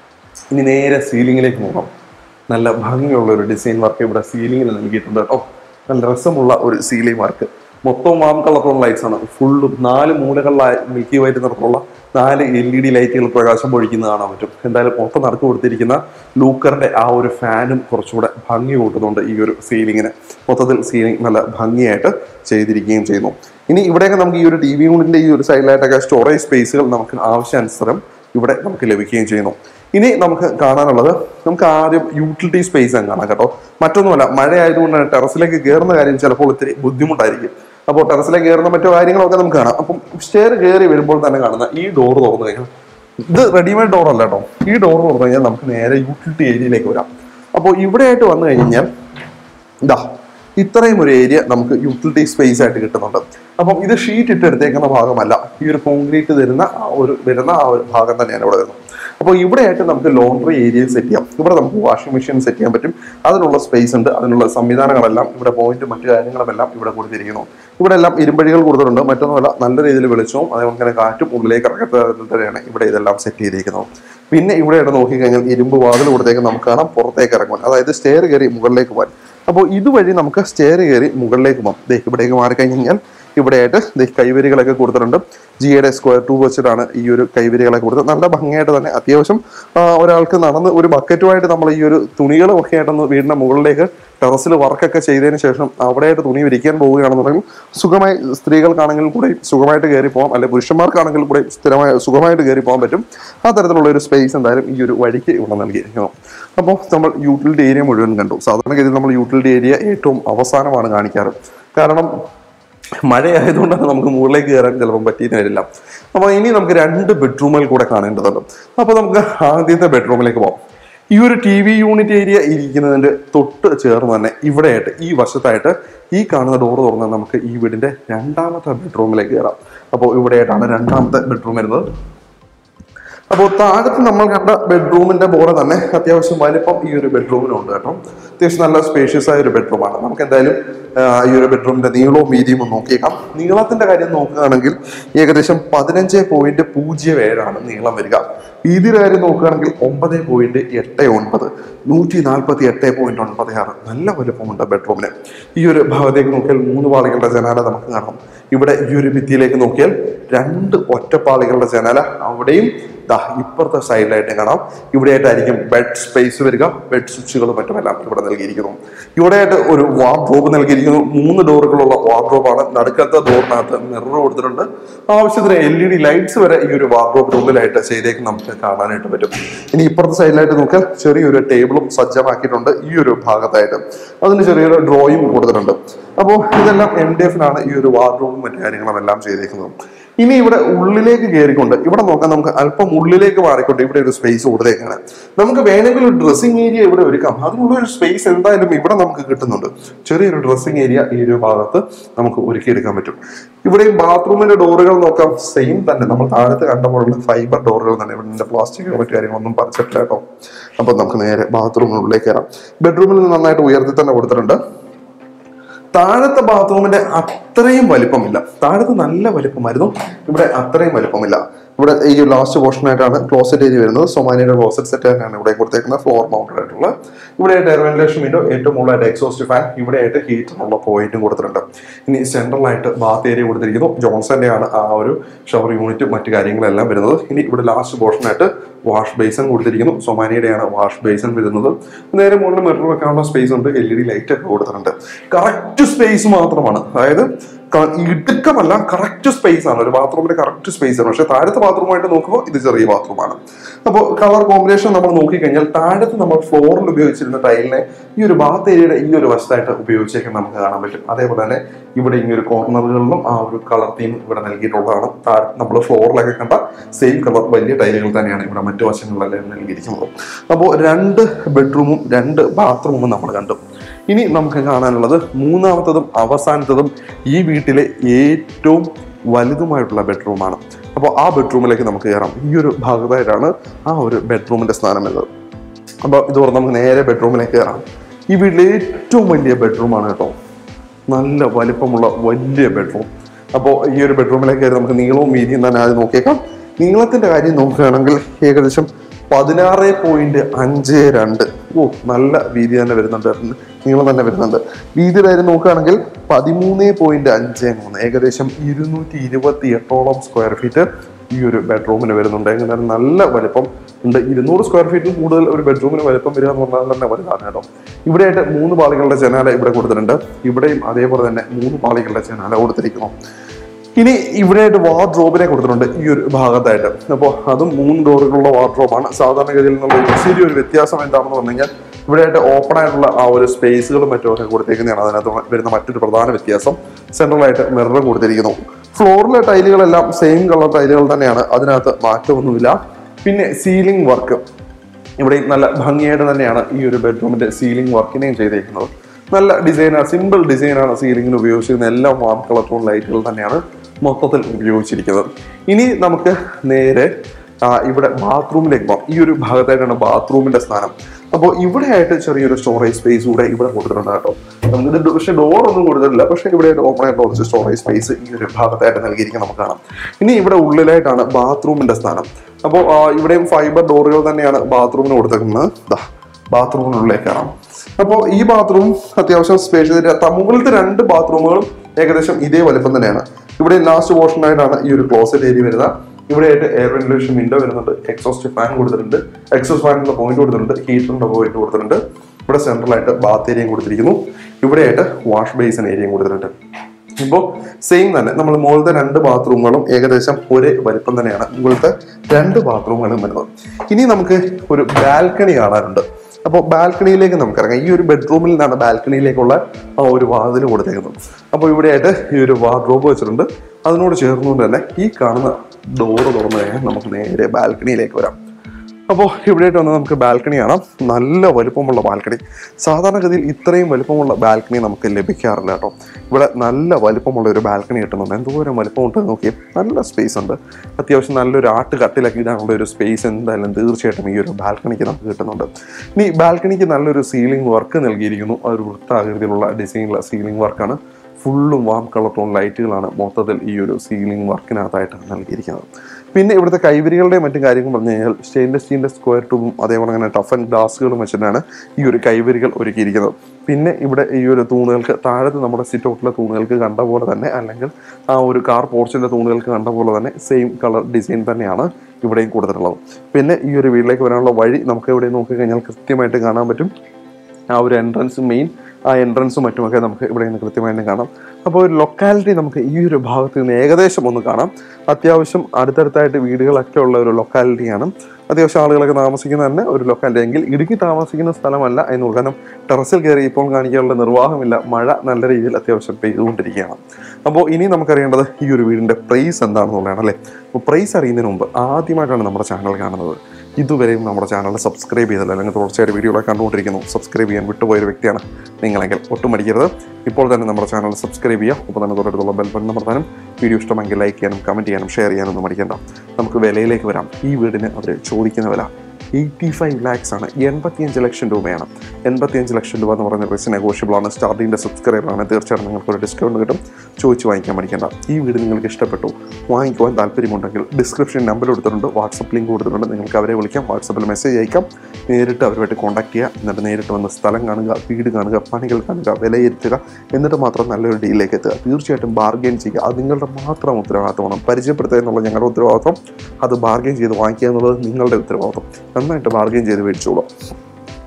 ഇനി നേരെ സീലിംഗിലേക്ക് നോക്കാം നല്ല ഭംഗിയുള്ള ഒരു ഡിസൈൻ വർക്ക് ഇവിടെ സീലിംഗിൽ നൽകിയിട്ടുണ്ട് കേട്ടോ നല്ല രസമുള്ള ഒരു സീലിംഗ് വർക്ക് മൊത്തം വാം കളറുള്ള ലൈറ്റ്സ് ആണ് ഫുള്ളും നാല് മൂലകളിലായി മിൽക്കി വൈറ്റ് നിറത്തിലുള്ള നാല് എൽ ഇ ഡി ലൈറ്റുകൾ പ്രകാശം പൊഴിക്കുന്നത് കാണാൻ പറ്റും എന്തായാലും മൊത്തം നടക്ക് കൊടുത്തിരിക്കുന്ന ലൂക്കറിന്റെ ആ ഒരു ഫാനും കുറച്ചുകൂടെ ഭംഗി കൂട്ടുന്നുണ്ട് ഈ ഒരു സീലിങ്ങിന് മൊത്തത്തിൽ സീലിംഗ് നല്ല ഭംഗിയായിട്ട് ചെയ്തിരിക്കുകയും ചെയ്യുന്നു ഇനി ഇവിടെയൊക്കെ നമുക്ക് ഈ ഒരു ടി വി യൂണിറ്റിന്റെ ഈ ഒരു സൈഡിലായിട്ടൊക്കെ സ്റ്റോറേജ് സ്പേസുകൾ നമുക്ക് ആവശ്യാനുസരണം ഇവിടെ നമുക്ക് ലഭിക്കുകയും ചെയ്യുന്നു ഇനി നമുക്ക് കാണാനുള്ളത് നമുക്ക് ആദ്യം യൂട്ടിലിറ്റി സ്പേസ് അങ്ങ് കാണാം കേട്ടോ മറ്റൊന്നുമല്ല മഴ ആയതുകൊണ്ട് തന്നെ ടെറസിലേക്ക് കയറുന്ന കാര്യം ചിലപ്പോൾ ഇത്തിരി ബുദ്ധിമുട്ടായിരിക്കും അപ്പോൾ ടെറസിലേക്ക് കയറുന്ന മറ്റു കാര്യങ്ങളൊക്കെ നമുക്ക് കാണാം അപ്പം സ്റ്റെയർ കയറി വരുമ്പോൾ തന്നെ കാണുന്ന ഈ ഡോർ തുറന്നു കഴിഞ്ഞാൽ ഇത് റെഡിമെയ്ഡ് ഡോർ അല്ല കേട്ടോ ഈ ഡോർ തുറന്നു കഴിഞ്ഞാൽ നമുക്ക് നേരെ യൂട്ടിലിറ്റി ഏരിയയിലേക്ക് വരാം അപ്പോൾ ഇവിടെയായിട്ട് വന്നു കഴിഞ്ഞാൽ ഇതാ ഇത്രയും ഒരു ഏരിയ നമുക്ക് യൂട്ടിലിറ്റി സ്പേസ് ആയിട്ട് കിട്ടുന്നുണ്ട് അപ്പം ഇത് ഷീറ്റ് ഇട്ട് എടുത്തേക്കുന്ന ഭാഗമല്ല ഈ ഒരു കോൺക്രീറ്റ് തരുന്ന ആ ഒരു വരുന്ന ആ ഒരു ഭാഗം തന്നെയാണ് ഇവിടെ വരുന്നത് അപ്പോൾ ഇവിടെയായിട്ട് നമുക്ക് ലോണ്ടറി ഏരിയ സെറ്റ് ചെയ്യാം ഇവിടെ നമുക്ക് വാഷിംഗ് മെഷീൻ സെറ്റ് ചെയ്യാൻ പറ്റും അതിനുള്ള സ്പേസ് ഉണ്ട് അതിനുള്ള സംവിധാനങ്ങളെല്ലാം ഇവിടെ പോയിന്റ് മറ്റു കാര്യങ്ങളുമെല്ലാം ഇവിടെ കൊടുത്തിരിക്കുന്നു ഇവിടെ എല്ലാം ഇരുമ്പഴികൾ കൊടുത്തിട്ടുണ്ട് മറ്റൊന്നുമല്ല നല്ല രീതിയിൽ വെളിച്ചവും അതേപോലെ തന്നെ കാറ്റും ഉള്ളിലേക്ക് ഇറക്കത്ത തരത്തിൽ തന്നെയാണ് ഇവിടെ ഇതെല്ലാം സെറ്റ് ചെയ്തിരിക്കുന്നത് പിന്നെ ഇവിടെയായിട്ട് നോക്കിക്കഴിഞ്ഞാൽ ഇരുമ്പ് വാതിൽ കൊടുത്തേക്ക് നമുക്ക് കാണാം പുറത്തേക്ക് ഇറങ്ങുവാൻ അതായത് സ്റ്റെയർ കയറി മുകളിലേക്ക് പോകാൻ അപ്പോൾ ഇതുവഴി നമുക്ക് സ്റ്റെയർ കയറി മുകളിലേക്ക് പോകാം ദേ ഇവിടേക്ക് മാറിക്കഴിഞ്ഞാൽ ഇവിടെയായിട്ട് ദേ കൈവരികളൊക്കെ കൊടുത്തിട്ടുണ്ട് ജിയുടെ സ്ക്വയർ ടൂബ് വെച്ചിട്ടാണ് ഈ ഒരു കൈവരികളൊക്കെ കൊടുത്തത് നല്ല ഭംഗിയായിട്ട് തന്നെ അത്യാവശ്യം ആ, ഒരാൾക്ക് നടന്ന് ഒരു ബക്കറ്റുമായിട്ട് നമ്മൾ ഈ ഒരു തുണികളും ഒക്കെ ആയിട്ടൊന്ന് വീടിന്റെ മുകളിലേക്ക് ടെറസിൽ വർക്കൊക്കെ ചെയ്തതിന് ശേഷം അവിടെയായിട്ട് തുണി വിരിക്കാൻ പോവുകയാണെന്നുണ്ടെങ്കിൽ സുഖമായി സ്ത്രീകൾക്കാണെങ്കിൽ കൂടെ സുഖമായിട്ട് കയറി പോകാം അല്ലെങ്കിൽ പുരുഷന്മാർക്കാണെങ്കിൽ കൂടെ സ്ഥിരമായി സുഖമായിട്ട് കയറി പോകാൻ പറ്റും ആ തരത്തിലുള്ള ഒരു സ്പേസ് എന്തായാലും ഈ ഒരു വഴിക്ക് ഇവിടെ നൽകിയിരിക്കുന്നു അപ്പോൾ നമ്മൾ യൂട്ടിലിറ്റി ഏരിയ മുഴുവൻ കണ്ടു സാധാരണഗതിയിൽ നമ്മൾ യൂട്ടിലിറ്റി ഏരിയ ഏറ്റവും അവസാനമാണ് കാണിക്കാറ് കാരണം മഴയായതുകൊണ്ടാണ് നമുക്ക് മുകളിലേക്ക് കയറാൻ ചിലപ്പം പറ്റിയെന്ന് വരില്ല അപ്പോൾ ഇനി നമുക്ക് രണ്ട് ബെഡ്റൂമുകൾ കൂടെ കാണേണ്ടതുണ്ട് അപ്പോൾ നമുക്ക് ആദ്യത്തെ ബെഡ്റൂമിലേക്ക് പോകാം ഈ ഒരു ടി വി യൂണിറ്റ് ഏരിയ ഇരിക്കുന്നതിന്റെ തൊട്ട് ചേർന്ന് തന്നെ ഇവിടെയായിട്ട് ഈ വശത്തായിട്ട് ഈ കാണുന്ന ഡോർ തുറന്നാൽ നമുക്ക് ഈ വീടിന്റെ രണ്ടാമത്തെ ബെഡ്റൂമിലേക്ക് കയറാം അപ്പോൾ ഇവിടെയായിട്ടാണ് രണ്ടാമത്തെ ബെഡ്റൂം വരുന്നത് അപ്പോൾ താഴത്ത് നമ്മൾ കണ്ട ബെഡ്റൂമിന്റെ പോലെ തന്നെ അത്യാവശ്യം വലിപ്പം ഈ ഒരു ബെഡ്റൂമിനുണ്ട് കേട്ടോ അത്യാവശ്യം നല്ല സ്പേഷ്യസ് ആയ ഒരു ബെഡ്റൂമാണ് നമുക്ക് എന്തായാലും ആ, ഈ ഒരു ബെഡ്റൂമിന്റെ നീളവും വീതിയും ഒന്ന് നോക്കിയേക്കാം നീളത്തിന്റെ കാര്യം നോക്കുകയാണെങ്കിൽ ഏകദേശം പതിനഞ്ച് പോയിന്റ് പൂജ്യം ഏഴാണ് നീളം വരിക വീതിയുടെ കാര്യം നോക്കുകയാണെങ്കിൽ ഒമ്പത് പോയിന്റ് എട്ട് ഒൻപത് നൂറ്റി നാൽപ്പത്തി എട്ട് പോയിന്റ് ഒൻപത് ആറ് നല്ല വലുപ്പമുണ്ട് ബെഡ്റൂമിന് ഈ ഒരു ഭാഗത്തേക്ക് നോക്കിയാൽ മൂന്ന് പാളികളുടെ ജനാല നമുക്ക് കാണാം ഇവിടെ ഈ ഒരു ഭിത്തിയിലേക്ക് നോക്കിയാൽ രണ്ട് ഒറ്റപ്പാളികളുടെ ജനാല അവിടെയും ദാ ഇപ്പുറത്തെ സൈഡിലായിട്ട് കാണാം ഇവിടെയായിട്ടായിരിക്കും ബെഡ് സ്പേസ് വരിക ബെഡ് സ്വിച്ചുകളും മറ്റുമെല്ലാം ഇവിടെ നൽകിയിരിക്കുന്നു ഇവിടെയായിട്ട് ഒരു വാർഡ്രോബ് നൽകിയിരിക്കുന്നു മൂന്ന് ഡോറുകളുള്ള വാർഡ്രോബാണ് നടുക്കത്തെ ഡോറിനകത്ത് മിറർ കൊടുത്തിട്ടുണ്ട് ആവശ്യത്തിന് എൽ ഇ ഡി ലൈറ്റ്സ് വരെ ഈ ഒരു വാർഡ്രോബ് റൂമിലായിട്ട് ചെയ്തേക്ക് നമുക്ക് കാണാനായിട്ട് പറ്റും ഇനി ഇപ്പുറത്തെ സൈഡിലായിട്ട് നോക്കിയാൽ ചെറിയൊരു ടേബിളും സജ്ജമാക്കിയിട്ടുണ്ട് ഈ ഒരു ഭാഗത്തായിട്ട് അതിന് ചെറിയൊരു ഡ്രോയും കൊടുത്തിട്ടുണ്ട് അപ്പോൾ ഇതെല്ലാം എം ഡി എഫിനാണ് ഈ ഒരു വാർഡ്രോബും മറ്റു കാര്യങ്ങളും എല്ലാം ചെയ്തേക്കുന്നത് ഇനി ഇവിടെ ഉള്ളിലേക്ക് കയറിക്കൊണ്ട് ഇവിടെ നോക്കാൻ നമുക്ക് അല്പം ഉള്ളിലേക്ക് മാറിക്കൊണ്ട് ഇവിടെ ഒരു സ്പേസ് കൊടുത്തേക്കാണ് നമുക്ക് വേണമെങ്കിൽ ഒരു ഡ്രസ്സിംഗ് ഏരിയ ഇവിടെ ഒരുക്കാം അതിനുള്ള ഒരു സ്പേസ് എന്തായാലും ഇവിടെ നമുക്ക് കിട്ടുന്നുണ്ട് ചെറിയൊരു ഡ്രസ്സിംഗ് ഏരിയ ഈ ഒരു ഭാഗത്ത് നമുക്ക് ഒരുക്കിയെടുക്കാൻ പറ്റും ഇവിടെയും ബാത്റൂമിന്റെ ഡോറുകൾ നോക്കാം സെയിം തന്നെ നമ്മൾ താഴത്ത് കണ്ട പോലുള്ള ഫൈബർ ഡോറുകൾ തന്നെ ഇവിടെ പ്ലാസ്റ്റിക് മറ്റു കാര്യങ്ങളൊന്നും പറിച്ചിട്ടില്ല കേട്ടോ അപ്പൊ നമുക്ക് നേരെ ബാത്റൂമിനുള്ളിലേക്ക് കയറാം ബെഡ്റൂമിൽ നിന്ന് നന്നായിട്ട് ഉയർത്തി തന്നെ കൊടുത്തിട്ടുണ്ട് താഴത്തെ ബാത്റൂമിന്റെ അത്രയും വലിപ്പമില്ല താഴത്ത് നല്ല വലിപ്പമായിരുന്നു ഇവിടെ അത്രയും വലിപ്പമില്ല ഇവിടെ ഈ ലാസ്റ്റ് പോർഷനായിട്ടാണ് ക്ലോസറ്റ് ഏരിയ വരുന്നത് സൊമാനിയുടെ ക്ലോസറ്റ് സെറ്റ് തന്നെയാണ് ഇവിടെ കൊടുത്തേക്കുന്നത് ഫ്ലോർ മൗണ്ടഡ് ആയിട്ടുള്ള ഇവിടെ എയർ വെന്റിലേഷൻ വിൻഡോ ഏറ്റവും മുകളിലായിട്ട് എക്സോസ്റ്റ് ഫാൻ ഇവിടെയായിട്ട് ഹീറ്ററിനുള്ള പോയിന്റും കൊടുത്തിട്ടുണ്ട് ഇനി സെൻട്രലായിട്ട് ബാത്ത് ഏരിയ കൊടുത്തിരിക്കുന്നു ജോൺസന്റെ ആണ് ആ ഒരു ഷവർ യൂണിറ്റ് മറ്റു കാര്യങ്ങളെല്ലാം വരുന്നത് ഇനി ഇവിടെ ലാസ്റ്റ് പോർഷനായിട്ട് വാഷ് ബേസൺ കൊടുത്തിരിക്കുന്നു സൊമാനിയുടെയാണ് വാഷ് ബേസൺ വരുന്നത് നേരെ മുകളിൽ മിറർ വെക്കാനുള്ള സ്പേസ് ഉണ്ട് എൽ ഇ ഡി ലൈറ്റ് ഒക്കെ കൊടുത്തിട്ടുണ്ട് കറക്റ്റ് സ്പേസ് മാത്രമാണ് അതായത് ക- ഇടുക്കമല്ല കറക്റ്റ് സ്പേസ് ആണ് ഒരു ബാത്റൂമിന്റെ കറക്റ്റ് സ്പേസ് ആണ് പക്ഷെ താഴത്തെ ബാത്റൂമായിട്ട് നോക്കുമ്പോൾ ഇത് ചെറിയ ബാത്റൂമാണ് അപ്പോൾ കളർ കോമ്പിനേഷൻ നമ്മൾ നോക്കിക്കഴിഞ്ഞാൽ താഴത്ത് നമ്മൾ ഫ്ലോറിൽ ഉപയോഗിച്ചിരുന്ന ടൈലിനെ ഈ ഒരു ബാത്ത് ഏരിയയുടെ ഈ ഒരു വശത്തായിട്ട് ഉപയോഗിച്ചേക്കാൻ നമുക്ക് കാണാൻ പറ്റും അതേപോലെ തന്നെ ഇവിടെ ഈ ഒരു കോർണറുകളിലും ആ ഒരു കളർ തീം ഇവിടെ നൽകിയിട്ടുള്ളതാണ് നമ്മൾ ഫ്ലോറിലൊക്കെ കണ്ട സെയിം കളർ വലിയ ടൈലുകൾ തന്നെയാണ് ഇവിടെ മറ്റു വശങ്ങളിലെല്ലാം നൽകിയിരിക്കുന്നത് അപ്പോൾ രണ്ട് ബെഡ്റൂമും രണ്ട് ബാത്റൂമും നമ്മൾ കണ്ടു ഇനി നമുക്ക് കാണാനുള്ളത് മൂന്നാമത്തതും അവസാനത്തതും ഈ വീട്ടിലെ ഏറ്റവും വലുതുമായിട്ടുള്ള ബെഡ്റൂമാണ് അപ്പോൾ ആ ബെഡ്റൂമിലേക്ക് നമുക്ക് കയറാം ഈ ഒരു ഭാഗത്തായിട്ടാണ് ആ ഒരു ബെഡ്റൂമിന്റെ സ്ഥാനം വരുന്നത് അപ്പോൾ ഇത് പറഞ്ഞ് നമുക്ക് നേരെ ബെഡ്റൂമിലേക്ക് കയറാം ഈ വീട്ടിലെ ഏറ്റവും വലിയ ബെഡ്റൂമാണ് കേട്ടോ നല്ല വലിപ്പമുള്ള വലിയ ബെഡ്റൂം അപ്പോൾ ഈ ഒരു ബെഡ്റൂമിലേക്ക് കയറി നമുക്ക് നീളവും വീതിയും തന്നെ ആദ്യം നോക്കിയേക്കാം നീളത്തിന്റെ കാര്യം നോക്കുകയാണെങ്കിൽ ഏകദേശം പതിനാറ് പോയിന്റ് അഞ്ച് രണ്ട് ഓ നല്ല വീതി തന്നെ വരുന്നുണ്ട് നീളം തന്നെ വരുന്നുണ്ട് വീതിയുടെ കാര്യം നോക്കുകയാണെങ്കിൽ പതിമൂന്ന് പോയിന്റ് അഞ്ച് മൂന്ന് ഏകദേശം ഇരുന്നൂറ്റി ഇരുപത്തി എട്ടോളം സ്ക്വയർ ഫീറ്റ് ഈ ഒരു ബെഡ്റൂമിന് വരുന്നുണ്ട് എങ്ങനെ നല്ല വലിപ്പം ഉണ്ട് ഇരുന്നൂറ് സ്ക്വയർ ഫീറ്റിൽ കൂടുതൽ ഒരു ബെഡ്റൂമിന് വലിപ്പം വരിക എന്ന് പറഞ്ഞാൽ തന്നെ വലുതാണ് കേട്ടോ ഇവിടെയായിട്ട് മൂന്ന് പാളികളുടെ ജനാല ഇവിടെ കൊടുത്തിട്ടുണ്ട് ഇവിടെയും അതേപോലെ തന്നെ മൂന്ന് പാളികളുടെ ജനാല കൊടുത്തിരിക്കുന്നു ഇനി ഇവിടെയായിട്ട് വാർഡ്രോബിനെ കൊടുത്തിട്ടുണ്ട് ഈ ഒരു ഭാഗത്തായിട്ട് അപ്പോൾ അതും മൂന്ന് ഡോറുകളുള്ള വാർഡ്രോബാണ് സാധാരണഗതിയിൽ നിന്നുള്ള ഒരു ചെറിയൊരു വ്യത്യാസം എന്താണെന്ന് പറഞ്ഞു കഴിഞ്ഞാൽ ഇവിടെയായിട്ട് ഓപ്പൺ ആയിട്ടുള്ള ആ ഒരു സ്പേസുകളും മറ്റും ഒക്കെ കൊടുത്തേക്കുന്നതാണ് അതിനകത്ത് വരുന്ന മറ്റൊരു പ്രധാന വ്യത്യാസം സെൻട്രലായിട്ട് മിററും കൊടുത്തിരിക്കുന്നു ഫ്ലോറിലെ ടൈലുകളെല്ലാം സെയിം കളർ ടൈലുകൾ തന്നെയാണ് അതിനകത്ത് മാറ്റമൊന്നുമില്ല പിന്നെ സീലിംഗ് വർക്ക് ഇവിടെ നല്ല ഭംഗിയായിട്ട് തന്നെയാണ് ഈ ഒരു ബെഡ്റൂമിന്റെ സീലിംഗ് വർക്കിനെയും ചെയ്തേക്കുന്നത് നല്ല ഡിസൈനാണ് സിമ്പിൾ ഡിസൈനാണ് സീലിംഗിന് ഉപയോഗിച്ചിരുന്ന എല്ലാ വാം കളർ ടോൺ ലൈറ്റുകൾ തന്നെയാണ് മൊത്തത്തിൽ ഉപയോഗിച്ചിരിക്കുന്നത് ഇനി നമുക്ക് നേരെ ആ, ഇവിടെ ബാത്റൂമിലേക്ക് പോകാം ഈ ഒരു ഭാഗത്തായിട്ടാണ് ബാത്റൂമിന്റെ സ്ഥാനം അപ്പോൾ ഇവിടെ ആയിട്ട് ചെറിയൊരു സ്റ്റോറേജ് സ്പേസ് കൂടെ ഇവിടെ കൊടുത്തിട്ടുണ്ട് കേട്ടോ നമുക്ക് ഇത് പക്ഷേ ഡോർ ഒന്നും കൊടുത്തിട്ടില്ല പക്ഷേ ഇവിടെ ഓപ്പൺ ആയിട്ട് കുറച്ച് സ്റ്റോറേജ് സ്പേസ് ഈ ഒരു ഭാഗത്തായിട്ട് നൽകിയിരിക്കുന്നത് നമുക്ക് കാണാം ഇനി ഇവിടെ ഉള്ളിലായിട്ടാണ് ബാത്റൂമിന്റെ സ്ഥാനം അപ്പോൾ ഇവിടെയും ഫൈബർ ഡോറുകൾ തന്നെയാണ് ബാത്റൂമിന് കൊടുത്തേക്കുന്നത് ദാ ബാത്റൂമിനുള്ളിലേക്ക് കാണാം അപ്പോൾ ഈ ബാത്റൂം അത്യാവശ്യം സ്പേഷ്യസ് മുകളിലത്തെ രണ്ട് ബാത്റൂമുകളും ഏകദേശം ഇതേ വലുപ്പം തന്നെയാണ് ഇവിടെ ലാസ്റ്റ് പോർഷനായിട്ടാണ് ഈ ഒരു ക്ലോസറ്റ് ഏരിയ വരുന്നത് ഇവിടെയായിട്ട് എയർ വെന്റിലേഷൻ വിൻഡോ വരുന്നുണ്ട് എക്സോസ്റ്റ് ഫാൻ കൊടുത്തിട്ടുണ്ട് എക്സോസ്റ്റ് ഫാനിനുള്ള പോയിന്റ് കൊടുത്തിട്ടുണ്ട് ഹീറ്ററിന്റെ പോയിന്റ് കൊടുത്തിട്ടുണ്ട് ഇവിടെ സെൻട്രലായിട്ട് ബാത്ത് ഏരിയയും കൊടുത്തിരിക്കുന്നു ഇവിടെയായിട്ട് വാഷ് ബേസിൻ ഏരിയയും കൊടുത്തിട്ടുണ്ട് ഇപ്പോൾ സെയിം തന്നെ നമ്മൾ മുകളിലത്തെ രണ്ട് ബാത്റൂമുകളും ഏകദേശം ഒരേ വലിപ്പം തന്നെയാണ് മുകളിലത്തെ രണ്ട് ബാത്റൂമുകളും വരുന്നത് ഇനി നമുക്ക് ഒരു ബാൽക്കണി കാണാനുണ്ട് അപ്പോൾ ബാൽക്കണിയിലേക്ക് നമുക്ക് ഇറങ്ങാം ഈ ഒരു ബെഡ്റൂമിൽ നിന്നാണ് ബാൽക്കണിയിലേക്കുള്ള ആ ഒരു വാതിൽ കൊടുത്തേക്കുന്നത് അപ്പോൾ ഇവിടെയായിട്ട് ഈ ഒരു വാർഡ്രോബ് വെച്ചിട്ടുണ്ട് അതിനോട് ചേർന്നുകൊണ്ട് തന്നെ ഈ കാണുന്ന ഡോറ് തുറന്നു കഴിഞ്ഞാൽ നമുക്ക് നേരെ ബാൽക്കണിയിലേക്ക് വരാം അപ്പോൾ ഇവിടെയായിട്ട് വന്നാൽ നമുക്ക് ബാൽക്കണി കാണാം നല്ല വലുപ്പമുള്ള ബാൽക്കണി സാധാരണഗതിയിൽ ഇത്രയും വലുപ്പമുള്ള ബാൽക്കണി നമുക്ക് ലഭിക്കാറില്ല കേട്ടോ ഇവിടെ നല്ല വലുപ്പമുള്ള ഒരു ബാൽക്കണി കിട്ടുന്നുണ്ട് എന്തോരം വലുപ്പമുണ്ട് നോക്കിയേ നല്ല സ്പേസ് ഉണ്ട് അത്യാവശ്യം നല്ലൊരു ആട്ട് കട്ടിലൊക്കെ ഇടാനുള്ള ഒരു സ്പേസ് എന്തായാലും തീർച്ചയായിട്ടും ഈ ഒരു ബാൽക്കണിക്ക് നമുക്ക് കിട്ടുന്നുണ്ട് ഇനി ബാൽക്കണിക്ക് നല്ലൊരു സീലിംഗ് വർക്ക് നൽകിയിരിക്കുന്നു ആ ഒരു വൃത്താകൃതിയിലുള്ള ഡിസൈനുള്ള സീലിംഗ് വർക്കാണ് ഫുള്ളും വാം കളർ ടോൺ ലൈറ്റുകളാണ് മൊത്തത്തിൽ ഈ ഒരു സീലിംഗ് വർക്കിനകത്തായിട്ട് നൽകിയിരിക്കുന്നത് പിന്നെ ഇവിടുത്തെ കൈവരികളുടെയും മറ്റു കാര്യങ്ങൾ പറഞ്ഞു കഴിഞ്ഞാൽ സ്റ്റെയിൻലെസ് സ്റ്റീലിൻ്റെ സ്ക്വയർ ട്യൂബും അതേപോലെ തന്നെ ടഫ് ആൻഡ് ഗ്ലാസുകളും വെച്ചിട്ടാണ് ഈ ഒരു കൈവരികൾ ഒരുക്കിയിരിക്കുന്നത് പിന്നെ ഇവിടെ ഈ ഒരു തൂണുകൾക്ക് താഴത്ത് നമ്മുടെ സിറ്റ് ഔട്ടിലെ തൂണുകൾക്ക് കണ്ട പോലെ തന്നെ അല്ലെങ്കിൽ ആ ഒരു കാർ പോർച്ചിൻ്റെ തൂണുകൾക്ക് കണ്ട പോലെ തന്നെ സെയിം കളർ ഡിസൈൻ തന്നെയാണ് ഇവിടെയും കൊടുത്തിട്ടുള്ളത് പിന്നെ ഈ ഒരു വീട്ടിലേക്ക് വരാനുള്ള വഴി നമുക്ക് ഇവിടെ നോക്കിക്കഴിഞ്ഞാൽ കൃത്യമായിട്ട് കാണാൻ പറ്റും ആ ഒരു എൻട്രൻസ് മെയിൻ ആ എൻട്രൻസും മറ്റുമൊക്കെ നമുക്ക് ഇവിടെ നിന്ന് കൃത്യമായിട്ട് കാണാം അപ്പോൾ ഒരു ലൊക്കാലിറ്റി നമുക്ക് ഈ ഒരു ഭാഗത്ത് നിന്ന് ഏകദേശം ഒന്ന് കാണാം അത്യാവശ്യം അടുത്തടുത്തായിട്ട് വീടുകളൊക്കെ ഉള്ള ഒരു ലൊക്കാലിറ്റിയാണ് അത്യാവശ്യം ആളുകളൊക്കെ താമസിക്കുന്ന തന്നെ ഒരു ലൊക്കാലിറ്റി എങ്കിൽ ഇടുക്കി താമസിക്കുന്ന സ്ഥലമല്ല എന്ന് കാരണം ടെറസിൽ കയറി ഇപ്പോൾ കാണിക്കാനുള്ള നിർവാഹമില്ല മഴ നല്ല രീതിയിൽ അത്യാവശ്യം പെയ്തുകൊണ്ടിരിക്കുകയാണ് അപ്പോൾ ഇനി നമുക്കറിയേണ്ടത് ഈ ഒരു വീടിൻ്റെ പ്രൈസ് എന്താണെന്നുള്ളതാണ് അല്ലേ അപ്പോൾ പ്രൈസ് അറിയുന്നതിന് മുമ്പ് ആദ്യമായിട്ടാണ് നമ്മുടെ ചാനൽ കാണുന്നത് ഇതുവരെയും നമ്മുടെ ചാനൽ സബ്സ്ക്രൈബ് ചെയ്തില്ല അല്ലെങ്കിൽ തുടർച്ചയായിട്ട് വീഡിയോകളെ കണ്ടുകൊണ്ടിരിക്കുന്നു സബ്സ്ക്രൈബ് ചെയ്യാൻ വിട്ടുപോയൊരു വ്യക്തിയാണ് നിങ്ങളെങ്കിൽ ഒട്ടും മടിക്കരുത് ഇപ്പോൾ തന്നെ നമ്മുടെ ചാനൽ സബ്സ്ക്രൈബ് ചെയ്യുക ഒപ്പം തന്നെ തൊട്ടടുത്തുള്ള ബെൽ ബട്ടൺ അമർത്താനും വീഡിയോ ഇഷ്ടമെങ്കിൽ ലൈക്ക് ചെയ്യാനും കമൻറ്റ് ചെയ്യാനും ഷെയർ ചെയ്യാനും ഒന്നും മടിക്കേണ്ട നമുക്ക് വിലയിലേക്ക് വരാം ഈ വീടിന് അവർ ചോദിക്കുന്ന വില എയ്റ്റി ഫൈവ് ലാക്സ് ആണ് എൺപത്തിയഞ്ച് ലക്ഷം രൂപയാണ് എൺപത്തിയഞ്ച് ലക്ഷം രൂപ എന്ന് പറയുന്ന പ്രൈസ് നെഗോഷ്യബിൾ ആണ് സ്റ്റാർട്ടിങ്ങിൻ്റെ സബ്സ്ക്രൈബറാണ് തീർച്ചയായിട്ടും നിങ്ങൾക്ക് ഒരു ഡിസ്കൗണ്ട് കിട്ടും ചോദിച്ച് വാങ്ങിക്കാൻ മടിക്കേണ്ട ഈ വീട് നിങ്ങൾക്ക് ഇഷ്ടപ്പെട്ടു വാങ്ങിക്കുവാൻ താല്പര്യമുണ്ടെങ്കിൽ ഡിസ്ക്രിപ്ഷൻ നമ്പർ കൊടുത്തിട്ടുണ്ട് വാട്സപ്പ് ലിങ്ക് കൊടുത്തിട്ടുണ്ട് നിങ്ങൾക്ക് അവരെ വിളിക്കാം വാട്സപ്പിൽ മെസ്സേജ് അയക്കാം നേരിട്ട് അവരുമായിട്ട് കോൺടാക്ട് ചെയ്യുക എന്നിട്ട് നേരിട്ട് വന്ന് സ്ഥലം കാണുക വീട് കാണുക പണികൾ കാണുക വിലയിരുത്തുക എന്നിട്ട് മാത്രം നല്ലൊരു ഡീലിലേക്ക് എത്തുക തീർച്ചയായിട്ടും ബാർഗെയിൻ ചെയ്യുക അത് നിങ്ങളുടെ മാത്രം ഉത്തരവാദിത്തമാണ് പരിചയപ്പെടുത്തുക എന്നുള്ള ഞങ്ങളുടെ ഉത്തരവാദിത്വം അത് ബാർഗെയിൻ ചെയ്ത് വാങ്ങിക്കുക എന്നുള്ളത് നിങ്ങളുടെ ഉത്തരവാദിത്വം നന്നായിട്ട് ബാർഗെയിൻ ചെയ്ത് മേടിച്ചോളൂ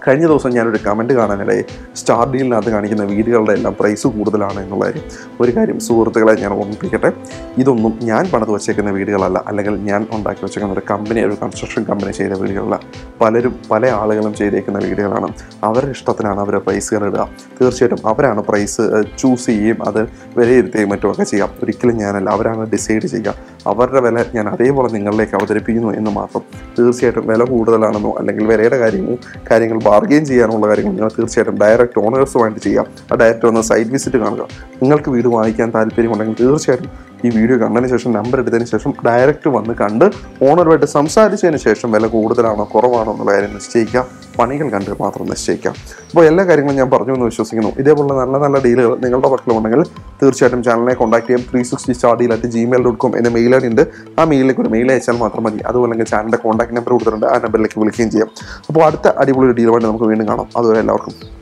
കഴിഞ്ഞ ദിവസം ഞാനൊരു കമൻറ്റ് കാണാനിടയിൽ സ്റ്റാർ ഡീലിനകത്ത് കാണിക്കുന്ന വീടുകളുടെ എല്ലാം പ്രൈസ് കൂടുതലാണ് എന്നുള്ള കാര്യം ഒരു കാര്യം സുഹൃത്തുക്കളെ ഞാൻ ഓർമ്മിപ്പിക്കട്ടെ ഇതൊന്നും ഞാൻ പണിത് വച്ചേക്കുന്ന വീടുകളല്ല അല്ലെങ്കിൽ ഞാൻ ഉണ്ടാക്കി വെച്ചേക്കുന്ന ഒരു കമ്പനി ഒരു കൺസ്ട്രക്ഷൻ കമ്പനി ചെയ്ത വീടുകളല്ല പലരും പല ആളുകളും ചെയ്തേക്കുന്ന വീടുകളാണ് അവരുടെ ഇഷ്ടത്തിനാണ് അവർ പ്രൈസുകൾ ഇടുക തീർച്ചയായിട്ടും അവരാണ് പ്രൈസ് ചൂസ് ചെയ്യുകയും അത് വിലയിരുത്തുകയും മറ്റുമൊക്കെ ചെയ്യാം ഒരിക്കലും ഞാനല്ല അവരാണ് ഡിസൈഡ് ചെയ്യുക അവരുടെ വില ഞാൻ അതേപോലെ നിങ്ങളിലേക്ക് അവതരിപ്പിക്കുന്നു എന്ന് മാത്രം തീർച്ചയായിട്ടും വില കൂടുതലാണെന്നോ അല്ലെങ്കിൽ വിലയുടെ കാര്യമോ കാര്യങ്ങൾ ബാർഗെയിൻ ചെയ്യാനുള്ള കാര്യങ്ങൾ നിങ്ങൾ തീർച്ചയായിട്ടും ഡയറക്റ്റ് ഓണേഴ്സുമായിട്ട് ചെയ്യാം ആ ഡയറക്റ്റ് ഒന്ന് സൈറ്റ് വിസിറ്റ് കാണുക നിങ്ങൾക്ക് വീട് വാങ്ങിക്കാൻ താല്പര്യമുണ്ടെങ്കിൽ തീർച്ചയായിട്ടും ഈ വീഡിയോ കണ്ടതിന് ശേഷം നമ്പർ എടുത്തതിന് ശേഷം ഡയറക്റ്റ് വന്ന് കണ്ട് ഓണറുമായിട്ട് സംസാരിച്ചതിന് ശേഷം വില കൂടുതലാണോ കുറവാണോ എന്നുള്ള കാര്യം നിശ്ചയിക്കാം പണികൾ കണ്ട് മാത്രം നിശ്ചയിക്കാം അപ്പോൾ എല്ലാ കാര്യങ്ങളും ഞാൻ പറഞ്ഞു എന്ന് വിശ്വസിക്കുന്നു ഇതേപോലുള്ള നല്ല നല്ല ഡീലുകൾ നിങ്ങളുടെ പക്കലുണ്ടെങ്കിൽ തീർച്ചയായിട്ടും ചാനലിനെ കോൺടാക്ട് ചെയ്യാം three sixty star deal at Gmail dot com എന്ന മെയിൽ ഐ ഡി ഉണ്ട് ആ മെയിലിലേക്ക് ഒരു മെയിൽ അയച്ചാൽ മാത്രം മതി അതുപോലെ ചാനലിൻ്റെ കോൺടാക്ട് നമ്പർ കൊടുത്തിട്ടുണ്ട് ആ നമ്പറിലേക്ക് വിളിക്കുകയും ചെയ്യാം അപ്പോൾ അടുത്ത അടിപൊളി ഡീലുമായിട്ട് നമുക്ക് വീണ്ടും കാണാം അതുവരെ എല്ലാവർക്കും